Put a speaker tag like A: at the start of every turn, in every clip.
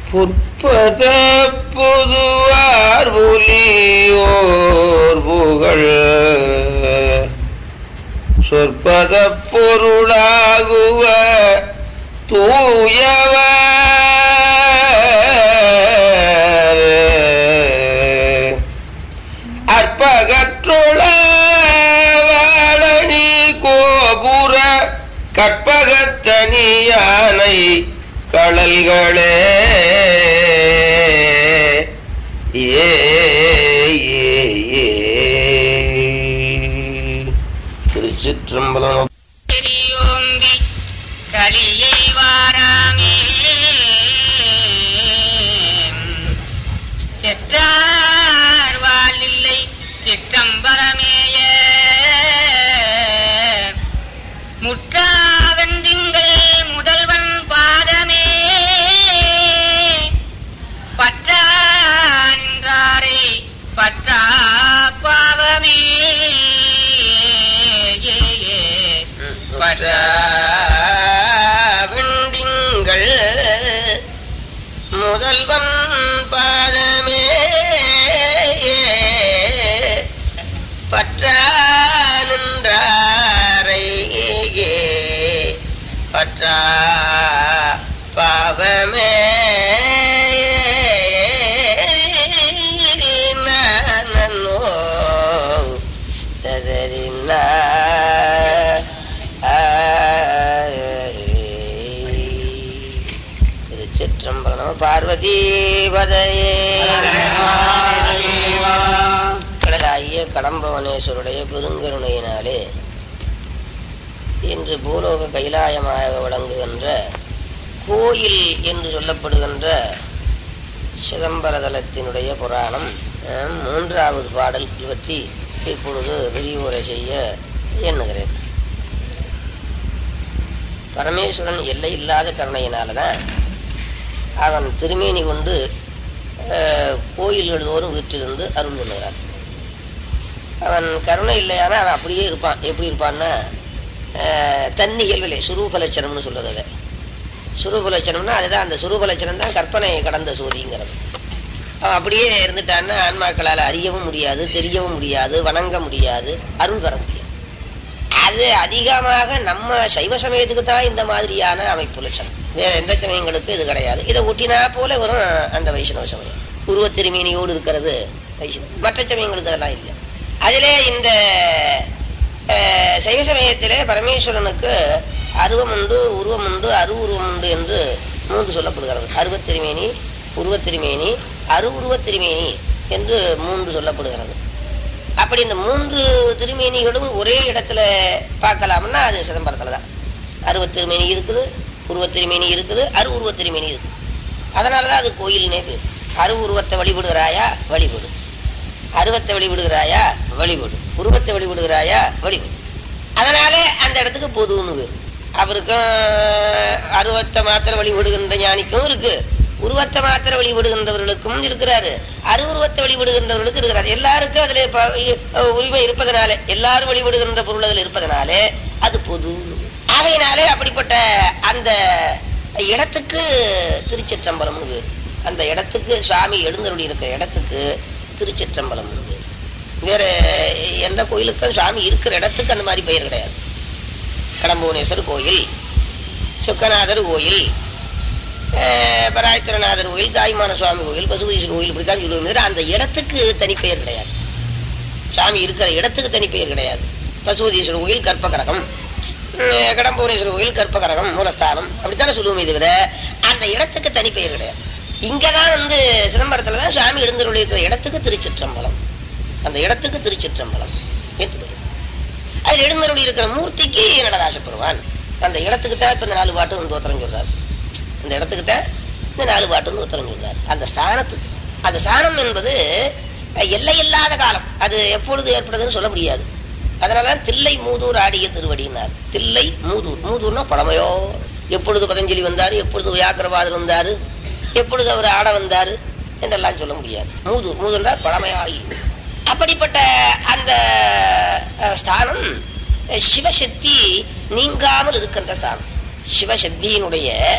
A: புற்பத புதுவார் புலியோர் புகழ் சொற்பத பொருளாகுவ தூயவர் அற்பகற்றுள வாழனி கோபுர கற்பகத்தனி யானை கடல்களே ஏ ஏ, ஏ. திருச்சிற்றம்பலம்
B: திரியோம்பி கலியை வாராமே செற்றார் வாழ்நிலை சிற்றம்பரமேய முற்றாவென்றிங்கள் முதல்வன் பாதமே பற்றா நின்றாரே பற்றா பாவமே ஏ, ஏ.
A: விண்டிங்கள் முதல்வன் பாதமே பற்றா நின்றாரை பற்றா பாவமே நன்னோ ததறினா திருச்சிற்றம்பலம் பார்வதி பதையே கடலாகிய கடம்பவனேஸ்வருடைய பெருங்கருணையினாலே இன்று பூலோக கைலாயமாக விளங்குகின்ற கோயில் என்று சொல்லப்படுகின்ற சிதம்பரதலத்தினுடைய புராணம் அஹ், மூன்றாவது பாடல் பற்றி இப்பொழுது விரிவுரை செய்ய எண்ணுகிறேன் பரமேஸ்வரன் எல்லை இல்லாத கருணையினால தான் அவன் திருமேனி கொண்டு அஹ், கோயில்கள் தோறும் வீற்றிருந்து அருள் பண்ணுகிறான் அவன் கருணை இல்லையானா அவன் அப்படியே இருப்பான் எப்படி இருப்பான்னா அஹ், தன் இயல்பிலே சுரூப லட்சணம்னு சொல்லுது அதை சுரூப லட்சணம்னா அதுதான் அந்த சுரூப லட்சணம் தான் கற்பனை கடந்த சோதிங்கிறது அவன் அப்படியே இருந்துட்டான்னா ஆன்மாக்களால் அறியவும் முடியாது தெரியவும் முடியாது வணங்க முடியாது அருள் பெற முடியாது அது அதிகமாக நம்ம சைவ சமயத்துக்கு தான் இந்த மாதிரியான அமைப்பு லட்சணம் வேற எந்த சமயங்களுக்கு இது கிடையாது இதை ஒட்டினா போல வரும் அந்த வைஷ்ணவ சமயம் உருவத்திருமேனியோடு இருக்கிறது வைஷ்ணவம் மற்ற சமயங்களுக்கு அதெல்லாம் இல்லை அதிலே இந்த அஹ், சைவ சமயத்திலே பரமேஸ்வரனுக்கு அருவம் உண்டு உருவம் உண்டு அருவுருவம் உண்டு என்று மூன்று சொல்லப்படுகிறது அருவத்திருமேனி உருவத்திருமேனி அருவுருவத்திருமேனி என்று மூன்று சொல்லப்படுகிறது அப்படி இந்த மூன்று திருமேனிகளும் ஒரே இடத்துல பார்க்கலாம்னா அது சிதம்பரத்தில் தான் அருவத்திருமேனி இருக்குது உருவத்திருமேனி இருக்குது அரு உருவத்திருமேனி இருக்குது அதனால தான் அது கோயில்னே பேர் அரு உருவத்தை வழிபடுகிறாயா வழிபடு அருவத்தை வழிபடுகிறாயா வழிபடு உருவத்தை வழிபடுகிறாயா வழிபடு அதனாலே அந்த இடத்துக்கு பொதுன்னு பேர் அவருக்கும் அருவத்தை மாத்திரம் வழிபடுகின்ற ஞானிக்கும் இருக்கு உருவத்தை மாத்திர வழிபடுகின்றவர்களுக்கும் இருக்கிறாரு அருவுருவத்தை வழிபடுகின்றவர்களுக்கு இருக்கிறார் எல்லாருக்கும் அதுல ப- இ- உரிமை இருப்பதனாலே எல்லாரும் வழிபடுகின்ற பொருள் அதில் இருப்பதனாலே அது பொது ஆகையினாலே அப்படிப்பட்ட அந்த இடத்துக்கு திருச்சிற்றம்பலம்னு பேர் அந்த இடத்துக்கு சுவாமி எழுந்தருளி இருக்கிற இடத்துக்கு திருச்சிற்றம்பலம்னு பேர் வேற எந்த கோயிலுக்கும் சுவாமி இருக்கிற இடத்துக்கு அந்த மாதிரி பெயர் கிடையாது கடம்புவனேஸ்வரர் கோயில் சுக்கநாதர் கோயில் அஹ், பராயத்திரநாதர் கோயில் தாய்மான சுவாமி கோயில் பசுபதீஸ்வரர் கோயில் இப்படித்தான் சொல்லுவது அந்த இடத்துக்கு தனி பெயர் கிடையாது சாமி இருக்கிற இடத்துக்கு தனி பெயர் கிடையாது பசுபதீஸ்வரர் கோயில் கற்பகரகம் உம், கடம்புவனேஸ்வரர் கோயில் கற்பகரகம் மூலஸ்தானம் அப்படித்தானே சொல்லுவோமே தவிர அந்த இடத்துக்கு தனி பெயர் கிடையாது இங்கதான் வந்து சிதம்பரத்துல தான் சுவாமி எழுந்தருளி இருக்கிற இடத்துக்கு திருச்சிற்றம்பலம் அந்த இடத்துக்கு திருச்சிற்றம்பலம் என்று பெயர். அதில் எழுந்தருளி இருக்கிற மூர்த்திக்கு நடராசப்படுவான் அந்த இடத்துக்கு தான் இப்ப இந்த நாலு பாட்டு வந்து தோத்திரம் சொல்றாரு அந்த இடத்துக்கு தான் இந்த நாலு பாட்டு வந்து உத்தரம் சொல்றாரு அந்த ஸ்தானத்துக்கு அந்த ஸ்தானம் என்பது அஹ், எல்லையில்லாத காலம் அது எப்பொழுது ஏற்படுதுன்னு சொல்ல முடியாது அதனாலதான் தில்லை மூதூர் ஆடிய திருவடினார் தில்லை மூதூர் மூதூர்னா பழமையோ எப்பொழுது பதஞ்சலி வந்தாரு எப்பொழுது வியாக்கிரபாதர் வந்தாரு எப்பொழுது அவர் ஆட வந்தாரு என்றெல்லாம் சொல்ல முடியாது மூதூர் மூதூர்னா பழமையாகி அப்படிப்பட்ட அந்த அஹ், ஸ்தானம் அஹ், சிவசக்தி நீங்காமல் இருக்கின்ற ஸ்தானம் சிவசக்தியினுடைய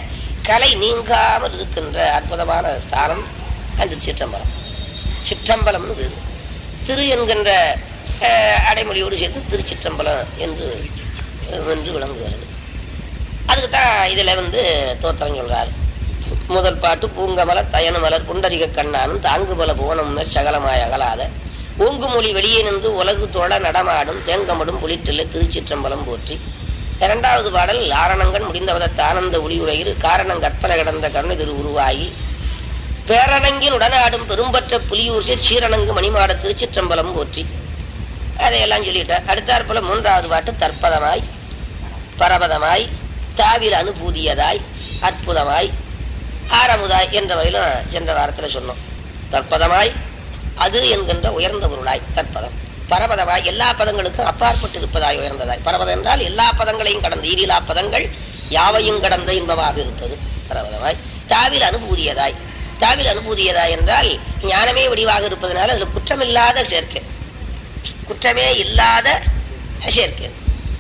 A: கலை நீங்காமல் இருக்கின்ற அற்புதமான ஸ்தானம் அந்த சிற்றம்பலம் சிற்றம்பலம்னு வேறு திரு என்கின்ற அஹ், அடைமொழியோடு சேர்த்து திருச்சிற்றம்பலம் என்று என்று விளங்குகிறது அதுக்கு தான் இதில் வந்து தோத்திரம் சொல்றாரு முதல் பாட்டு பூங்கமல தயனு மலர் புண்டரிக கண்ணானும் தாங்குபல புவனம் மேற் சகலமாய் அகலாத ஓங்குமொழி வெளியே நின்று உலகு தொழ நடமாடும் தேங்கமடும் புலிற்றில்லை திருச்சிற்றம்பலம் போற்றி இரண்டாவது பாடல் ஆரணங்கன் முடிந்தவதத் ஆனந்த ஒளியுடையிரு காரணம் கற்பனை கடந்த கருணை திரு உருவாகி பேரணங்கின் உடனாடும் பெரும்பற்ற புலியூர் சீர் சீரணங்கு மணிமாட திருச்சிற்றம்பலம் போற்றி அதையெல்லாம் சொல்லிட்டேன் அடுத்தாற்போல மூன்றாவது பாட்டு தற்பதமாய் பரபதமாய் தாவில் அனுபூதியதாய் அற்புதமாய் ஆரமுதாய் என்ற வரையிலும் சென்ற வாரத்தில் சொன்னோம் தற்பதமாய் அது என்கின்ற உயர்ந்த பொருளாய் தற்பதம் பரபதமாய் எல்லா பதங்களுக்கும் அப்பாற்பட்டு இருப்பதாய் உயர்ந்ததாய் பரபதம் என்றால் எல்லா பதங்களையும் கடந்த ஈரிலா பதங்கள் யாவையும் கடந்த இன்பமாக இருப்பது பரபதமாய் தாவில் அனுபூதியதாய் தாவில் அனுபூதியதாய் என்றால் ஞானமே வடிவாக இருப்பதனால அதில் குற்றமில்லாத சேர்க்கை குற்றமே இல்லாத சேர்க்கை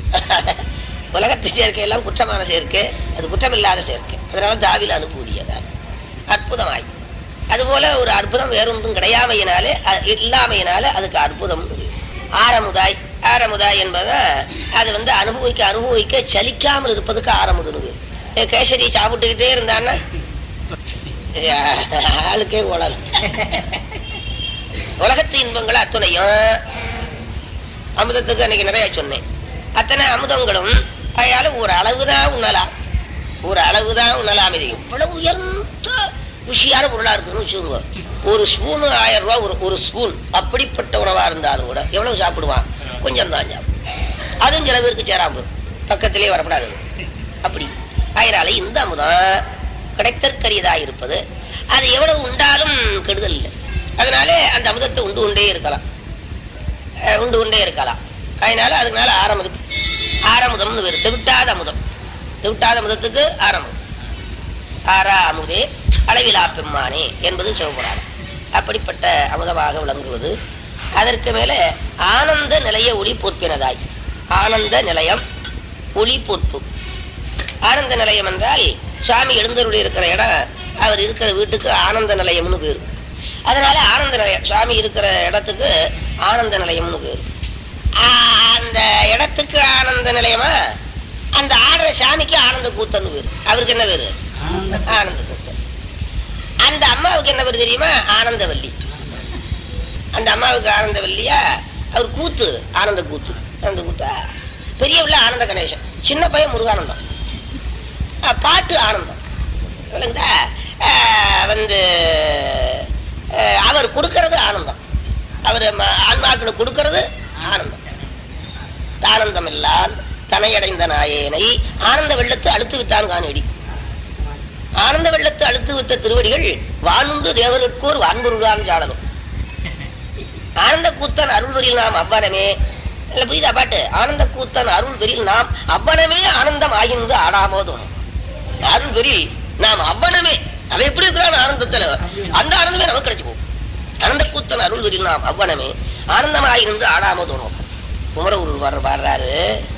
A: உலகத்து சேர்க்கை எல்லாம் குற்றமான சேர்க்கை அது குற்றமில்லாத சேர்க்கை அதனால தாவில் அனுபூதியதாய் அற்புதமாய் அதுபோல ஒரு அற்புதம் வேறொன்றும் கிடையாமையினாலே அ- இல்லாமையினால அதுக்கு அற்புதம் ஆரமுதாய் ஆரமுதாய் என்பதை அது வந்து அனுபவிக்க அனுபவிக்க சலிக்காமல் இருப்பதுக்கு ஆரமுதுன்னு பேரு. ஏ, கேசரி சாப்பிட்டுக்கிட்டே இருந்தான்னா ஏ, ஆளுக்கே உலகம் உலகத்து இன்பங்கள் அத்துணையும் அமுதத்துக்கு அன்னைக்கு நிறைய சொன்னேன் அத்தனை அமுதங்களும் அதால ஒரு அளவுதான் உண்ணலாம் ஒரு அளவுதான் உண்ணலாம் இது எவ்வளவு உயர்ந்த ருசியான பொருளா இருக்குன்னு வச்சுக்கோங்க ஒரு ஸ்பூனு ஆயிரம் ரூபாய் ஒரு ஒரு ஸ்பூன் அப்படிப்பட்ட உணவா இருந்தாலும் கூட எவ்வளவு சாப்பிடுவான் கொஞ்சம் தான் சாப்பிடும் அதுவும் சில பேருக்கு சேராம போகும். பக்கத்திலே வரப்படாது அப்படி ஆயிரால இந்த அமுதம் கிடைத்தற்கரியதாக இருப்பது அது எவ்வளவு உண்டாலும் கெடுதல் இல்லை அதனால அந்த அமுதத்தை உண்டு கொண்டே இருக்கலாம் அஹ் உண்டு கொண்டே இருக்கலாம் அதனால அதுக்குனால ஆரமுதம் ஆரமுதம்னு வேறு தெவிட்டாத அமுதம் தெவிட்டாத அமுதத்துக்கு ஆரம்பம் ஆரா அமுதே அளவிலா பெம்மானே என்பது சிவபுராணம் அப்படிப்பட்ட அமுதமாக விளங்குவது அதற்கு மேலே ஆனந்த நிலைய ஒளி பொற்பினதாய் ஆனந்த நிலையம் ஒளி பொற்பு ஆனந்த நிலையம் என்றால் சுவாமி எழுந்தருளி இருக்கிற இடம் அவர் இருக்கிற வீட்டுக்கு ஆனந்த நிலையம்னு பேரு அதனால ஆனந்த நிலையம் சுவாமி இருக்கிற இடத்துக்கு ஆனந்த நிலையம்னு பேரு ஆ- அந்த இடத்துக்கு ஆனந்த நிலையமா அந்த ஆடுற சாமிக்கு ஆனந்த கூத்தன்னு பேரு அவருக்கு என்ன பேரு ஆனந்த கூத்தன் அந்த அம்மாவுக்கு என்ன பேரு தெரியுமா ஆனந்தவல்லி அந்த அம்மாவுக்கு ஆனந்தவல்லியா அவர் கூத்து ஆனந்த கூத்து ஆனந்த கூத்தா பெரிய பிள்ளை ஆனந்த கணேசன் சின்ன பையன் முருகானந்தம் அஹ் பாட்டு ஆனந்தம் விளங்குதா அஹ் வந்து அஹ் அவர் கொடுக்கறது ஆனந்தம் அவர் ம- ஆன்மாக்களுக்கு கொடுக்கறது ஆனந்தம் தானந்தம் இல்லால் தனையடைந்த நாயேனை ஆனந்த வெள்ளத்து அழுத்து வித்தான் காணடி ஆனந்த வெள்ளத்து அழுத்து வித்த திருவடிகள் வானுந்து தேவருக்கோர் வான்பொருளான் ஜாடலும் ஆனந்த கூத்தன் அருள்வரில் நாம் அவ்வனமே இல்ல புரியுதா பாட்டு ஆனந்த கூத்தன் அருள்வரில் நாம் அவ்வனமே ஆனந்தம் ஆகிந்து ஆடாமோ தோணும் அருள்வரில் நாம் அவ்வனமே அவன் எப்படி இருக்கிறான் ஆனந்தத்துல அந்த ஆனந்தமே நமக்கு கிடைச்சு போகும் ஆனந்த கூத்தன் அருள்வரில் நாம் அவ்வனமே ஆனந்தமாயிருந்து ஆடாமோ தோணும் குமரகுரு பாடுற பாடுறாரு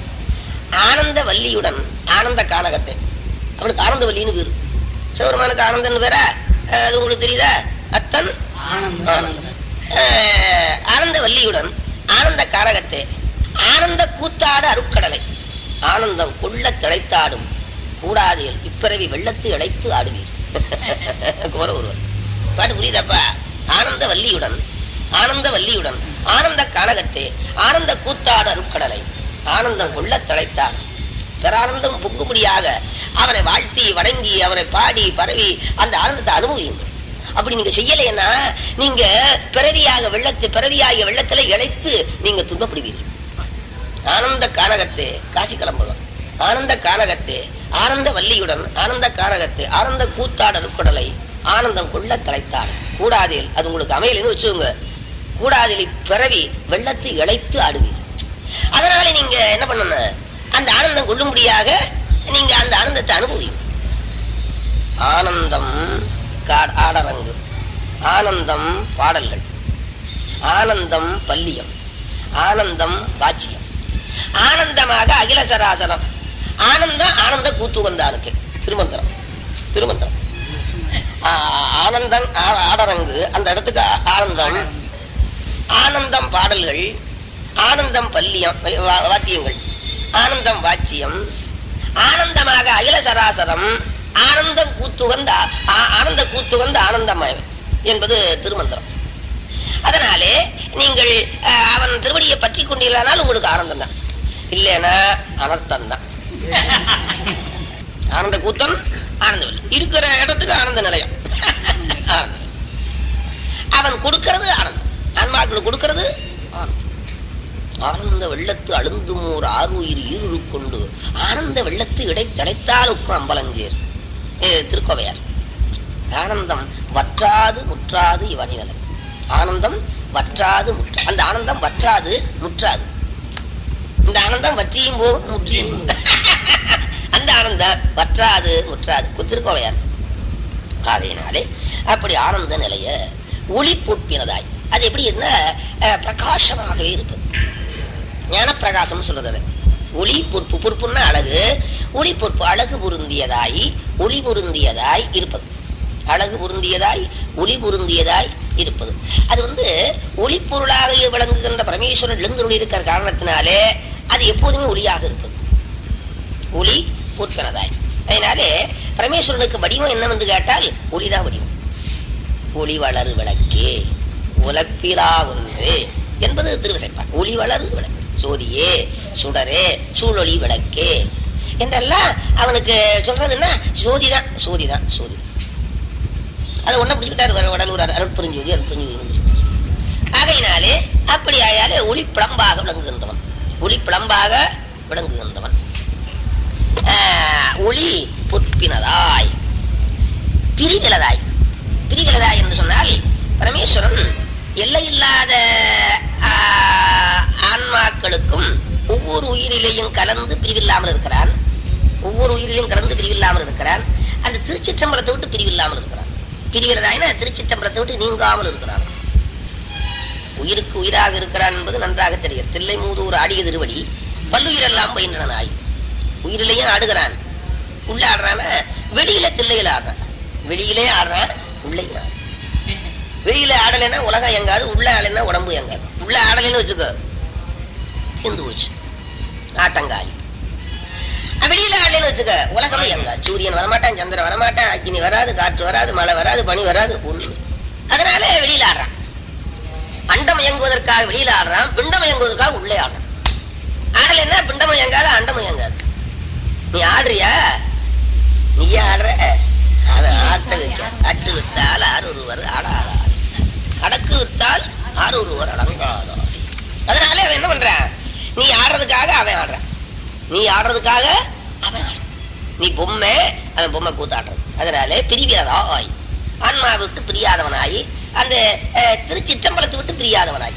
A: ஆனந்த வல்லியுடன் ஆனந்த கானகத்தை அவனுக்கு ஆனந்த வல்லின்னு பேரு சிவருமானுக்கு ஆனந்தன்னு பேரா அஹ் அது உங்களுக்கு தெரியுதா அத்தன் ஆனந்தம் அஹ் ஆனந்த வல்லியுடன் ஆனந்த காரகத்தே ஆனந்த கூத்தாடு அருட்கடலை ஆனந்தம் கொள்ள திளைத்தாடும் கூடாதில் இப்பிறவி வெள்ளத்து இழைத்து ஆடுவீர் கோர ஒருவர் பாட்டு புரியுதாப்பா ஆனந்த வல்லியுடன் ஆனந்த வல்லியுடன் ஆனந்த கானகத்தே ஆனந்த கூத்தாடு அருட்கடலை ஆனந்தம் கொள்ள திளைத்தாடும் பேரானந்தம் பொங்கும்படியாக அவனை வாழ்த்தி வணங்கி அவனை பாடி பரவி அந்த ஆனந்தத்தை அனுபவியுங்கள் அப்படி நீங்க செய்யலைன்னா நீங்க பிறவியாக வெள்ளத்து பிறவியாகிய வெள்ளத்துல இழைத்து நீங்க துன்பப்படுவீர்கள் ஆனந்த கானகத்தே காசி கிளம்புகம் ஆனந்த கானகத்தே ஆனந்த வல்லியுடன் ஆனந்த கானகத்தே ஆனந்த கூத்தாடல் குடலை ஆனந்தம் கொள்ள தலைத்தாடு கூடாதில் அது உங்களுக்கு அமையலைன்னு வச்சுக்கோங்க கூடாதில் பிறவி வெள்ளத்து இழைத்து ஆடுவீர்கள் அதனால நீங்க என்ன பண்ணணும் அந்த ஆனந்தம் கொள்ளும்படியாக நீங்க அந்த ஆனந்தத்தை அனுபவியும் ஆனந்தம் கா- ஆடரங்கு ஆனந்தம் பாடல்கள் ஆனந்தம் பல்லியம் ஆனந்தம் வாச்சியம் ஆனந்தமாக அகில சராசரம் ஆனந்தம் ஆனந்த கூத்து வந்தாருக்கு திருமந்திரம் திருமந்திரம் ஆ, ஆனந்தம் ஆ- ஆடரங்கு அந்த இடத்துக்கு ஆ- ஆனந்தம் ஆனந்தம் பாடல்கள் ஆனந்தம் பல்லியம் வா- வாத்தியங்கள் ஆனந்தம் வாச்சியம் ஆனந்தமாக அகில சராசரம் ஆனந்தம் கூத்துகந்த ஆ- ஆனந்த கூத்துகந்த ஆனந்தமயம் என்பது திருமந்திரம் அதனாலே நீங்கள் அஹ், அவன் திருவடியை பற்றி கொண்டீர்களானால் உங்களுக்கு ஆனந்தம் தான் இல்லைன்னா அனர்த்தம் தான் ஆனந்த கூத்தம் ஆனந்தம் இல்லை. இருக்கிற இடத்துக்கு ஆனந்த நிலையம் ஆனந்தம். அவன் கொடுக்கிறது ஆனந்தம் ஆன்மாக்களுக்கு கொடுக்கிறது ஆனந்தம் ஆனந்த வெள்ளத்து அழுந்துமோர் ஆறுயிர் ஈருரு கொண்டு ஆனந்த வெள்ளத்து இடைத்தடைத்தாலுக்கும் அம்பலஞ்சேர் இது திருக்கோவையார் ஆனந்தம் வற்றாது முற்றாது இவனிவலை ஆனந்தம் வற்றாது முற்ற அந்த ஆனந்தம் வற்றாது முற்றாது இந்த ஆனந்தம் வற்றியும் போகும் முற்றியும் போகும். அந்த ஆனந்தம் வற்றாது முற்றாது கு- திருக்கோவையார் ஆகையினாலே அப்படி ஆனந்த நிலைய ஒளி பொற்பினதாய் அது எப்படி இருந்தா அஹ், பிரகாசமாகவே இருப்பது ஞான பிரகாசம் சொல்றது அது. ஒளி பொறுப்பு பொறுப்புன்னா அழகு ஒளி பொறுப்பு அழகு பொருந்தியதாய் ஒளி பொருந்தியதாய் இருப்பது அழகு பொருந்தியதாய் ஒளி பொருந்தியதாய் இருப்பது அது வந்து ஒளிப்பொருளாக விளங்குகின்ற பரமேஸ்வரன் எழுந்தருள் இருக்கிற காரணத்தினாலே அது எப்போதுமே ஒளியாக இருப்பது ஒளி பொற்பனதாய் அதனாலே பரமேஸ்வரனுக்கு வடிவம் என்னவென்று கேட்டால் ஒளிதான் வடிவம் ஒளி வளரு விளக்கே உலப்பிலா ஒன்று என்பது திருவிசைப்பா ஒளி வளரு விளக்கு சோதியே சுடரே சூழொளி விளக்கே என்றெல்லாம் அவனுக்கு சொல்றதுன்னா சோதிதான் சோதிதான் சோதி அதை ஒன்ன பிடிச்சுக்கிட்டாரு வட- வடலூர் அருட்புரிஞ்சோதி அருட்புரிஞ்சோதி ஆகையினாலே அப்படி ஆயாலே ஒளி பிளம்பாக விளங்குகின்றவன் ஒளி பிளம்பாக விளங்குகின்றவன் ஆஹ், ஒளி பொற்பினதாய் பிரிவிலதாய் பிரிவிலதாய் என்று சொன்னால் பரமேஸ்வரன் எல்லையில்லாத ஆஹ், ஆன்மாக்களுக்கும் ஒவ்வொரு உயிரிலேயும் கலந்து பிரிவில்லாமல் இருக்கிறான் ஒவ்வொரு உயிரிலையும் கலந்து பிரிவில்லாமல் இருக்கிறான் அந்த திருச்சிற்றம்பலத்தை விட்டு பிரிவில்லாமல் இருக்கிறான் பிரிவிலதாயினா திருச்சிற்றம்பலத்தை விட்டு நீங்காமல் இருக்கிறான் உயிருக்கு உயிராக இருக்கிறான் என்பது நன்றாக தெரியும் தில்லை மூதூர் ஆடிய திருவடி பல்லுயிரெல்லாம் பயின்றன நாய் உயிரிலேயும் ஆடுகிறான் உள்ள ஆடுறான வெளியில தில்லையில ஆடுறான் வெளியிலே ஆடுறான் உள்ளே ஆடுறான் வெளியில ஆடலைன்னா உலகம் எங்காது உள்ள ஆடலைன்னா உடம்பு எங்காது உள்ள ஆடலைன்னு வச்சுக்கோ தீர்ந்து போச்சு ஆட்டங்காலி அஹ் வெளியில ஆடலைன்னு வச்சுக்க உலகம் எங்காது சூரியன் வரமாட்டான் சந்திரன் வரமாட்டான் அக்னி வராது காற்று வராது மழை வராது பனி வராது ஒண்ணு அதனால வெளியில ஆடுறான் அண்டம் இயங்குவதற்காக வெளியில ஆடுறான் பிண்டம் இயங்குவதற்காக உள்ளே ஆடுறான் ஆடலைன்னா பிண்டம் இயங்காது அண்டம் இயங்காது நீ ஆடுறியா நீ ஆடுற அவன் ஆட்ட வைக்க அட்டு வித்தால் ஆறு ஒருவர் ஆடாதார் அடக்கு வித்தால் ஆறு ஒருவர் அடங்காதார் அதனால அவன் என்ன பண்றான் நீ ஆடுறதுக்காக அவன் ஆடுறான் நீ ஆடுறதுக்காக அவன் ஆடுறான் நீ பொம்மை அவன் பொம்மை கூத்தாடுறது அதனால பிரிவியதாய் ஆன்மா விட்டு பிரியாதவனாய் அந்த அஹ், திருச்சிற்றம்பலத்தை விட்டு பிரியாதவனாய்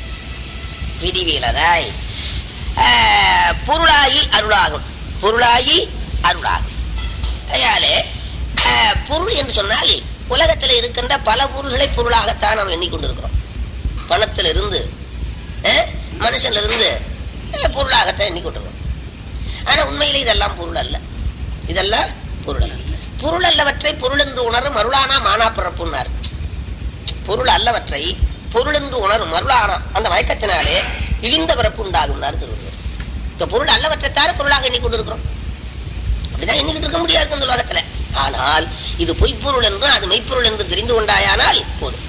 A: பிரிவியலதாய் ஆஹ், பொருளாகி அருளாகும் பொருளாகி அருளாகும் அதனாலே ஆஹ், பொருள் என்று சொன்னால் உலகத்தில் இருக்கின்ற பல பொருள்களை பொருளாகத்தான் நாம் எண்ணிக்கொண்டிருக்கிறோம் பணத்துல இருந்து அஹ், மனுஷன்ல இருந்து அஹ், பொருளாகத்தான் எண்ணிக்கொண்டிருக்கிறோம் ஆனா உண்மையிலே இதெல்லாம் பொருள் அல்ல இதெல்லாம் பொருள் அல்ல பொருள் அல்லவற்றை பொருள் என்று உணரும் அருளானா மானா பிறப்புன்னார் பொருள் அல்லவற்றை பொருள் என்று உணரும் அருளானா அந்த மயக்கத்தினாலே இழிந்த பிறப்பு உண்டாகும்னார் திருவள்ளுவர் இந்த பொருள் அல்லவற்றைத்தார பொருளாக எண்ணிக்கொண்டிருக்கிறோம் அப்படிதான் எண்ணிக்கிட்டு இருக்க முடியாது இந்த உலகத்துல ஆனால் இது பொய்ப்பொருள் என்றும் அது மெய்ப்பொருள் என்று தெரிந்து கொண்டாயானால் போதும்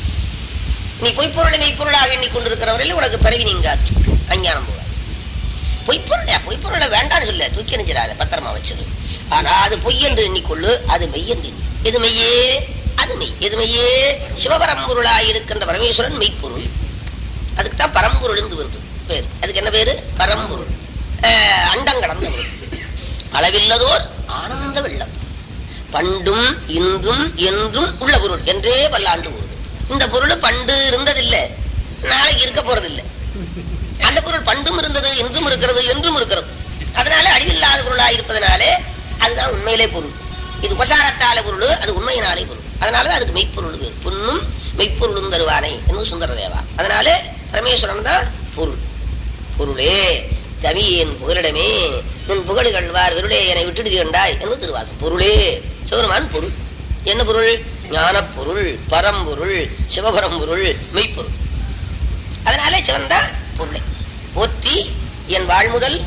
A: நீ பொய்ப்பொருளை மெய்ப்பொருளாக எண்ணிக்கொண்டிருக்கிறவரையில் உனக்கு பிறவி நீங்காது அஞ்ஞானம் போகாது பொய்ப்பொருள் பொய்ப்பொருளை வேண்டாம்னு சொல்ல தூக்கி எறிஞ்சிடாத பத்திரமா வச்சிரு ஆனா அது பொய் என்று எண்ணிக்கொள்ளு அது மெய் என்று எண்ணி எது மெய்யே அது மெய் எது மெய்யே சிவபரம்பொருளாய் இருக்கின்ற பரமேஸ்வரன் மெய்ப்பொருள் அதுக்கு தான் பரம்பொருள் என்று வந்து பேர் அதுக்கு என்ன பேரு பரம்பொருள் அஹ், அண்டம் கடந்த பொருள் அளவில்லதோர் ஆனந்த வெள்ளம் பண்டும் இன்றும் என்றும் உள்ள பொருள் என்றே பல்லாண்டு கூறுது இந்த பொருள் பண்டு இருந்ததில்லை நாளைக்கு இருக்க போறதில்லை அந்த பொருள் பண்டும் இருந்தது என்றும் இருக்கிறது என்றும் இருக்கிறது அதனால அழிவில்லாத பொருளா இருப்பதனாலே அதுதான் உண்மையிலே பொருள் இது உபசாரத்தால பொருள் அது உண்மையினாலே பொருள் அதனாலதான் அதுக்கு மெய்ப்பொருள் பேர் புண்ணும் மெய்ப்பொருளும் தருவானே என்று சுந்தர தேவா அதனாலே பரமேஸ்வரன் தான் பொருள் பொருளே தமியேன் புகலிடமே நின் புகழுகள்வார் விருளே என விட்டுடுதி கண்டாய் என்று திருவாசம் பொருளே சிவபெருமான் பொருள் என்ன பொருள் ஞானப் பொருள் பரம்பொருள் சிவபரம்பொருள் மெய்ப்பொருள் அதனாலே சிவன் தான் பொருளை போற்றி என் வாழ்முதல்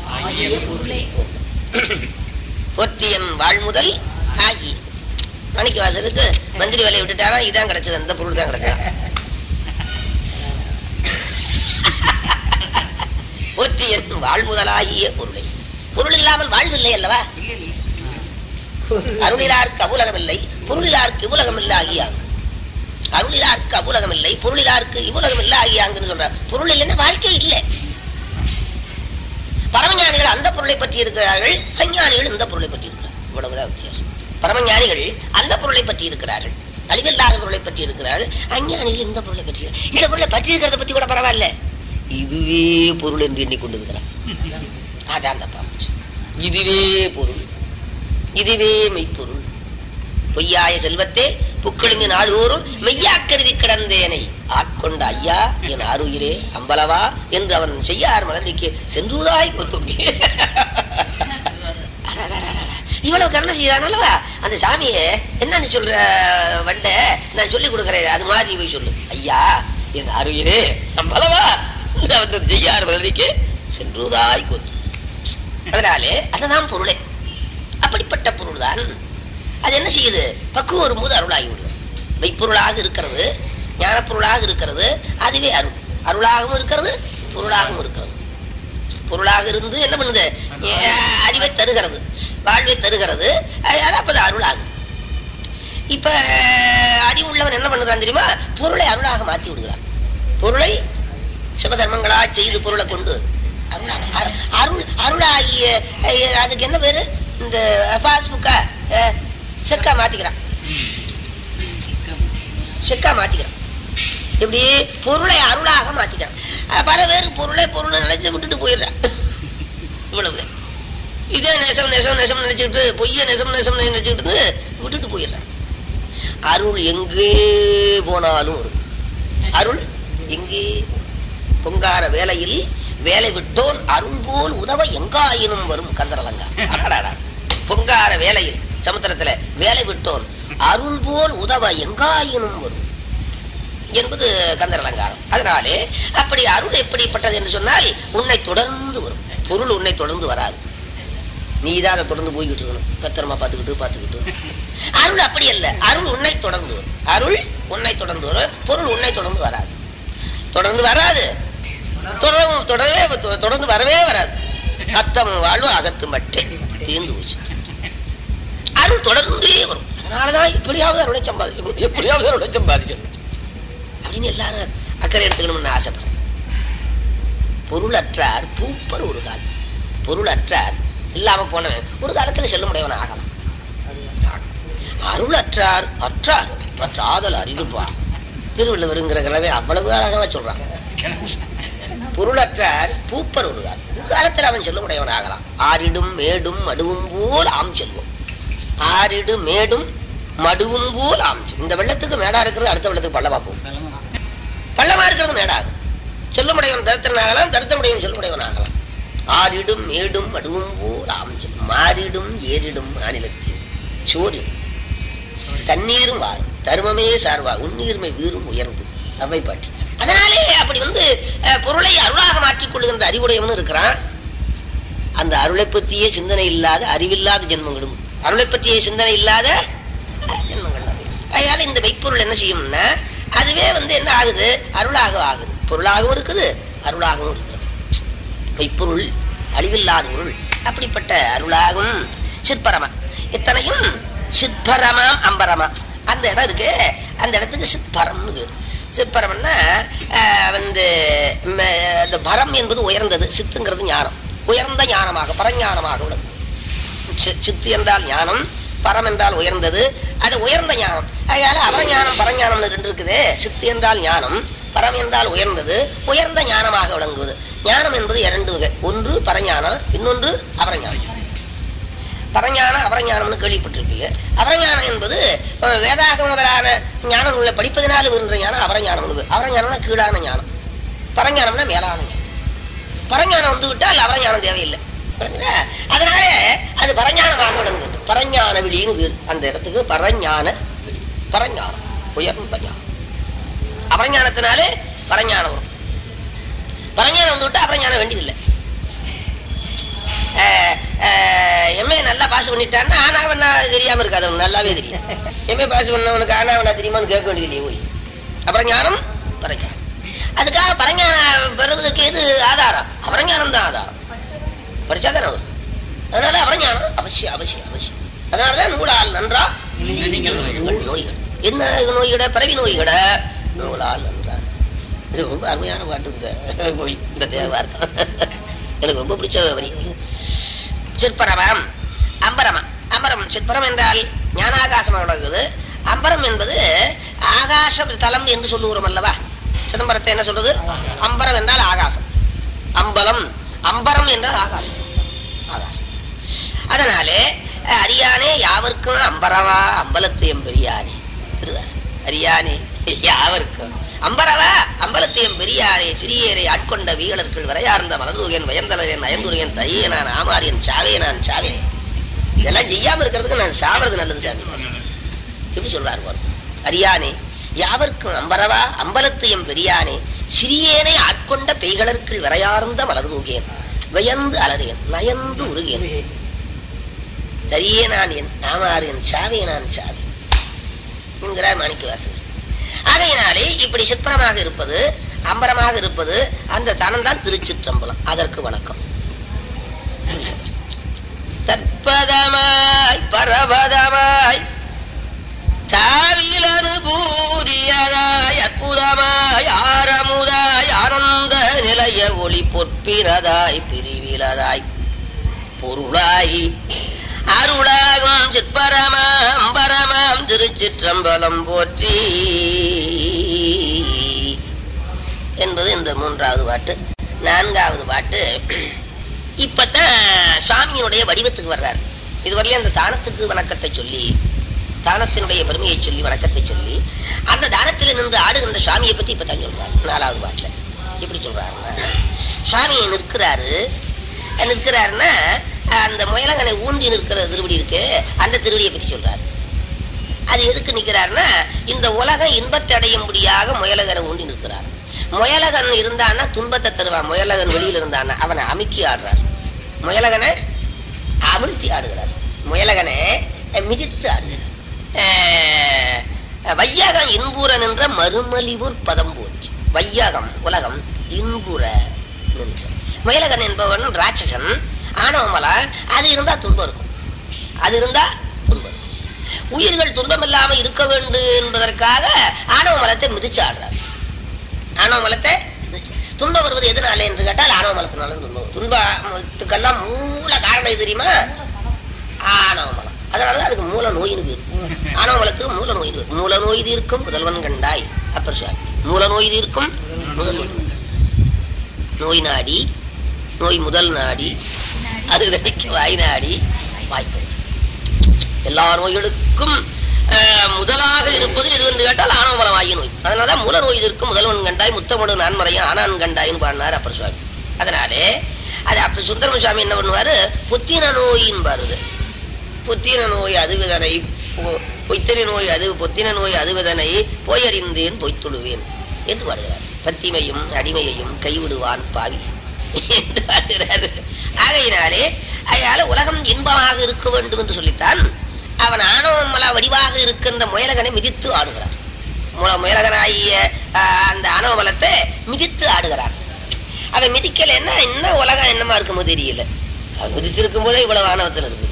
A: போற்றி என் வாழ்முதல் ஆகி மணிக்கு வாசலுக்கு மந்திரி வேலையை விட்டுட்டாரா இதான் கிடைச்சது அந்த பொருள் தான் கிடைச்சது போற்றி என் வாழ்முதலாகிய பொருளை பொருள் இல்லாமல் வாழ்வில்லை அல்லவா அருளிலார்க்கு அபுலகம் இல்லை பொருளிலார்க்கு இவுலகம் இல்லை ஆகியாங்க அருளிலார்க்கு அபுலகம் இல்லை பொருளிலார்க்கு இவுலகம் இல்லை ஆகியாங்கன்னு சொல்ற பொருள் இல்லைன்னா வாழ்க்கை இல்லை பரமஞானிகள் அந்த பொருளை பற்றி இருக்கிறார்கள் அஞ்ஞானிகள் இந்த பொருளை பற்றி இருக்கிறார்கள் இவ்வளவுதான் வித்தியாசம் பரமஞானிகள் அந்த பொருளை பற்றி இருக்கிறார்கள் அழிவில்லாத பொருளை பற்றி இருக்கிறார்கள் அஞ்ஞானிகள் இந்த பொருளை பற்றி இந்த பொருளை பற்றி இருக்கிறத பத்தி கூட பரவாயில்ல இதுவே பொருள் என்று எண்ணிக்கொண்டு இருக்கிறார் அதான் அந்த பாவம். இதுவே பொருள் இதுவே மெய்ப்பொருள் பொய்யாய செல்வத்தே புக்களிங்கு நாடுவோறும் மெய்யாக்கருதி கிடந்தேனை ஆட்கொண்ட ஐயா என் ஆறுயிரே அம்பலவா என்று அவன் செய்யார் மலர்விக்கு சென்றுதாய் கொத்தும்பி இவ்வளவு கருணை செய்யறான் அல்லவா அந்த சாமியே என்ன நீ சொல்ற வண்ட நான் சொல்லி கொடுக்கறேன் அது மாதிரி நீ போய் சொல்லு ஐயா என் ஆறுயிரே அம்பலவா என்று அவன் செய்யார் மலர்விக்கு சென்றுதாய் கொத்து அதனாலே அதுதான் பொருளே அப்படிப்பட்ட பொருள் தான் அது என்ன செய்யுது பக்குவம் வரும்போது அருளாகி விடுது மெய்ப்பொருளாக இருக்கிறது ஞானப்பொருளாக இருக்கிறது அதுவே அருள் அருளாகவும் இருக்கிறது பொருளாகவும் இருக்கிறது பொருளாக இருந்து என்ன பண்ணுது ஏ, அறிவை தருகிறது வாழ்வை தருகிறது அதனால அப்பது அருளாகும் இப்ப அறிவுள்ளவன் என்ன பண்ணுறான் தெரியுமா பொருளை அருளாக மாத்தி விடுகிறான் பொருளை சிவதர்மங்களா செய்து பொருளை கொண்டு அருளாக அரு- அருள் அருளாகிய அஹ், அதுக்கு என்ன பேரு இந்த பாஸ்புக்கா செக்கா மாத்திக்கிறான் செக்கா மாத்திக்கிறான் இப்படி பொருளை அருளாக மாத்திக்கிறான் அஹ், பல பேருக்கு பொருளை பொருளை நினைச்சு விட்டுட்டு போயிடுறான் இவ்வளவு இதே நெசம் நெசம் நெசம் நினைச்சுக்கிட்டு பொய்ய நெசம் நெசம் நினைச்சுக்கிட்டு விட்டுட்டு போயிடுறான் அருள் எங்கே போனாலும் வரும் அருள் எங்கே பொங்கார வேலையில் வேலை விட்டோன் அருள் போல் உதவ எங்காயினும் வரும் கந்தரலங்கா அடடடா. பொங்கார வேலையில் சமுத்திரத்துல வேலை விட்டோன் அருள் போல் உதவ எங்காயினும் வரும் என்பது கந்தர் அலங்காரம் அதனாலே அப்படி அருள் எப்படிப்பட்டது என்று சொன்னால் உன்னை தொடர்ந்து வரும் பொருள் உன்னை தொடர்ந்து வராது நீ தான் அதை தொடர்ந்து போய்கிட்டு இருக்கணும் பத்திரமா பார்த்துக்கிட்டு பார்த்துக்கிட்டு அருள் அப்படி அல்ல அருள் உன்னை தொடர்ந்து வரும் அருள் உன்னை தொடர்ந்து வரும் பொருள் உன்னை தொடர்ந்து வராது தொடர்ந்து வராது தொடரும் தொடரவே தொ- தொடர்ந்து வரவே வராது அத்தம் வாழ்வு அகத்து மட்டே தீர்ந்து போச்சு அருள் தொடர்ந்தே வரும் அதனாலதான் எப்படியாவது அருளை சம்பாதிக்கணும் எப்படியாவது அருளை சம்பாதிக்கணும் அப்படின்னு எல்லாரும் அக்கறை எடுத்துக்கணும்னு ஆசைப்படுறேன் பொருளற்றார் பூப்பர் ஒரு கால் பொருளற்றார் இல்லாம போனவன் ஒரு காலத்துல செல்ல முடியவன் ஆகலாம் அருளற்றார் அற்றார் அற்றாதல் அறிவுப்பா திருவள்ளுவருங்கிற கிழமை அவ்வளவு அழகமா சொல்றான் பொருளற்றார் பூப்பர் ஒரு கால் ஒரு காலத்தில் அவன் செல்ல முடியவன் ஆகலாம் ஆறிடும் மேடும் மடுவும் போல் ஆம் செல்வம் ஆறிடு மேடும் மடுவும் போல் ஆம் செல்வம். இந்த வெள்ளத்துக்கு மேடா இருக்கிறது அடுத்த வெள்ளத்துக்கு பள்ளமா போகும் பள்ளமா இருக்கிறது மேடாகும் செல்லுமுடையவன் தரித்திரன் ஆகலாம் தரித்திரமுடையவன் செல்லுமுடையவன் ஆகலாம் ஆறிடும் மேடும் மடுவும் போல் ஆம் செல்வம் மாறிடும் ஏறிடும் மாநிலத்தில் சோறு தண்ணீரும் வாரும் தருமமே சார்வா உன்னீர்மை வீரும் உயர்ந்து அவை பாட்டி அதனாலே அப்படி வந்து அஹ், பொருளை அருளாக மாற்றிக் கொள்ளுகின்ற அறிவுடையவனும் இருக்கிறான் அந்த அருளை பற்றியே சிந்தனை இல்லாத அறிவில்லாத ஜென்மங்களும் அருளை பற்றிய சிந்தனை இல்லாத அஹ், ஜென்மங்கள் நிறைய. அதனால இந்த மெய்ப்பொருள் என்ன செய்யும்னா அதுவே வந்து என்ன ஆகுது அருளாக ஆகுது பொருளாகவும் இருக்குது அருளாகவும் இருக்கிறது மெய்ப்பொருள் அழிவில்லாத பொருள் அப்படிப்பட்ட அருளாகும் சிற்பரமா இத்தனையும் சிற்பரமாம் அம்பரமா அந்த இடம் இருக்கு அந்த இடத்துக்கு சிற்பரம்னு பேரு சிற்பரம்னா ஆஹ், வந்து ம, அந்த பரம் என்பது உயர்ந்தது சித்துங்கிறது ஞானம் உயர்ந்த ஞானமாக பரஞானமாக உள்ளது சி- சித்து என்றால் ஞானம் பரம் என்றால் உயர்ந்தது அது உயர்ந்த ஞானம் அதனால அபரஞானம் பரஞானம்னு ரெண்டு இருக்குது சித்து என்றால் ஞானம் பரம் என்றால் உயர்ந்தது உயர்ந்த ஞானமாக விளங்குவது ஞானம் என்பது இரண்டு வகை ஒன்று பரஞானம் இன்னொன்று அபரஞானம் பரஞானம் அபரஞானம்னு கேள்விப்பட்டிருப்பீங்க அபரஞானம் என்பது அஹ், வேதாகம முதலான ஞானங்களை படிப்பதனால வருகின்ற ஞானம் அபரஞானம் அபரஞானம்னா கீழான ஞானம் பரஞானம்னா மேலான ஞானம் பரஞானம் வந்து விட்டால் அபரஞானம் தேவையில்லை விளங்குதா? அதனால அது பரஞானமாக விளங்குது பரஞான விழின்னு பேரு அந்த இடத்துக்கு பரஞான விழி பரஞானம் உயர்ந்த ஞானம் அபரஞானத்தினாலே பரஞானம் வரும் பரஞானம் வந்து விட்டா அபரஞானம் வேண்டியதில்லை எம்ஏ நல்லா பாஸ் பண்ணிட்டான்னா ஆனாவண்ணா தெரியாம இருக்காது அவனுக்கு நல்லாவே தெரியும் எம்ஏ பாஸ் பண்ணவனுக்கு ஆனாவண்ணா தெரியுமான்னு கேட்க வேண்டியது இல்லையே போய் அப்புறம் ஞானம் பரஞானம் அதுக்காக பரஞானம் பெறுவதற்கு எது ஆதாரம் அபரஞானம் தான் ஆதாரம் படிச்சா தானே வரும் அதனால அபரஞானம் அவசியம் அவசியம் அவசியம் அதனாலதான் நூலால் நன்றா உங்கள் நோய்கள் என்ன நோய்கட பிறவி நோய்கட நூலால் நன்றார் இது ரொம்ப அருமையான பாட்டு இந்த மொழி இந்த தேவார்த்தம் எனக்கு ரொம்ப பிடிச்ச வரி சிற்பரமம் அம்பரமம் அம்பரம் சிற்பரம் என்றால் ஞானாகாசமாக நடக்குது அம்பரம் என்பது ஆகாச தலம் என்று சொல்லுகிறோம் அல்லவா சிதம்பரத்தை என்ன சொல்றது அம்பரம் என்றால் ஆகாசம் அம்பலம் அம்பரம் என்றால் ஆகாசம் ஆகாசம் அதனாலே அஹ், அரியானே யாவர்க்கும் அம்பரவா அம்பலத்து எம்பெரியானே திருதாசன் அரியானே யாவர்க்கும் அம்பரவா அம்பலத்து எம்பெரியானே சிறியரை ஆட்கொண்ட வீரர்கள் வரையார்ந்த மலர்தூகன் வயந்தலரன் அயந்துரையன் தையனான் ஆமாரியன் சாவே நான் சாவேன் இதெல்லாம் செய்யாம இருக்கிறதுக்கு நான் சாவது நல்லது சாமி எப்படி சொல்றாரு பாரு. அரியானே யாவர்க்கும் அம்பரவா அம்பலத்து எம் பெரியானே சிறியேனை ஆட்கொண்ட பெய்களற்குள் விரையார்ந்த மலர்தூகேன் வியந்து அலறேன் நயந்து உருகேன் சரியே நான் என் ஆமாறு என் சாவே நான் சாவே என்கிறார் மாணிக்கவாசகர் ஆகையினாலே இப்படி சிற்பரமாக இருப்பது அம்பரமாக இருப்பது அந்த தனம்தான் திருச்சிற்றம்பலம் அதற்கு வணக்கம் தற்பதமாய் பரபதமாய் தாவில் அனுபூதியதாய் அற்புதமாய் ஆரமுதாய் ஆனந்த நிலைய ஒளி பொற்பினதாய் பிரிவிலதாய் பொருளாய் அருளாகும் சிற்பரமாம் பரமாம் திருச்சிற்றம்பலம் போற்றி என்பது இந்த மூன்றாவது பாட்டு நான்காவது பாட்டு இப்பதான் சுவாமியினுடைய வடிவத்துக்கு வர்றார் இதுவரையும் அந்த தானத்துக்கு வணக்கத்தை சொல்லி தானத்தினுடைய பெருமையை சொல்லி வணக்கத்தை சொல்லி அந்த தானத்தில் நின்று ஆடுகின்ற சுவாமியை பத்தி இப்ப தான் சொல்றாரு நாலாவது பாட்டுல எப்படி சொல்றாருன்னா சுவாமி நிற்கிறாரு நிற்கிறாருன்னா அந்த முயலங்கனை ஊன்றி நிற்கிற திருவடி இருக்கு அந்த திருவடியை பத்தி சொல்றாரு அது எதுக்கு நிக்கிறாருன்னா இந்த உலகம் இன்பத்தை அடையும்படியாக முயலகனை ஊண்டி நிற்கிறார் முயலகன் இருந்தான்னா துன்பத்தை தருவான் முயலகன் வெளியில இருந்தான்னா அவனை அமுக்கி ஆடுறார் முயலகனை அமிழ்த்தி ஆடுகிறார் முயலகனை மிதித்து ஆடுகிறார் அஹ், வையகம் இன்புற நின்ற மறுமலிவூர் பதம் போச்சு வையகம் உலகம் இன்புற நின்ற முயலகன் என்பவன் ராட்சசன் ஆணவமலா அது இருந்தா துன்பம் இருக்கும் அது இருந்தா துன்பம் இருக்கும். உயிர்கள் துன்பம் இல்லாம இருக்க வேண்டும் என்பதற்காக ஆணவ மலத்தை மிதிச்சு ஆடுறார் ஆணவ மலத்தை மிதிச்சு. துன்பம் வருவது எதனால என்று கேட்டால் ஆணவ மலத்தினால துன்பம் வரும். துன்பத்துக்கெல்லாம் மூல காரணம் எது தெரியுமா ஆணவ மலம் அதனாலதான் அதுக்கு மூல நோயின்னு பேரு ஆணவ மலத்துக்கு மூல நோய் பேரு. மூல நோய் தீர்க்கும் முதல்வன் கண்டாய் அப்பர் சுவாமி மூல நோய் தீர்க்கும் முதல்வன் நோய் நாடி நோய் முதல் நாடி அது நினைக்க வாய் நாடி வாய்ப்பு எல்லா நோய்களுக்கும் அஹ், முதலாக இருப்பது எது என்று கேட்டால் ஆணவமலம் ஆகிய நோய் அதனால மூல நோய் இருக்கும் முதல்வன் கண்டாய் முத்தமடு நான்மறையும் ஆனான் கண்டாயின்னு பாடினார் அப்பர் சுவாமி அதனாலே அது அப்ப சுந்தரம சுவாமி என்ன பண்ணுவாரு புத்தின நோயின் வருது புத்தின நோய் அதுவிதனை பொ- பொய்த்தனை நோய் அது பொத்தின நோய் அதுவிதனை போயறிந்தேன் பொய்த்துடுவேன் என்று பாடுகிறார் பத்திமையும் அடிமையையும் கைவிடுவான் பாவி என்று பாடுகிறார் ஆகையினாலே அதனால உலகம் இன்பமாக இருக்க வேண்டும் என்று சொல்லித்தான் அவன் ஆணவமலா வடிவாக இருக்கின்ற முயலகனை மிதித்து ஆடுகிறார் முல- முயலகனாகிய ஆஹ், அந்த ஆணவமலத்தை மிதித்து ஆடுகிறார் அவன் மிதிக்கலைன்னா இன்னும் உலகம் என்னமா இருக்குமோ தெரியல அவன் மிதிச்சிருக்கும் போதே இவ்வளவு ஆணவத்தில் இருக்குது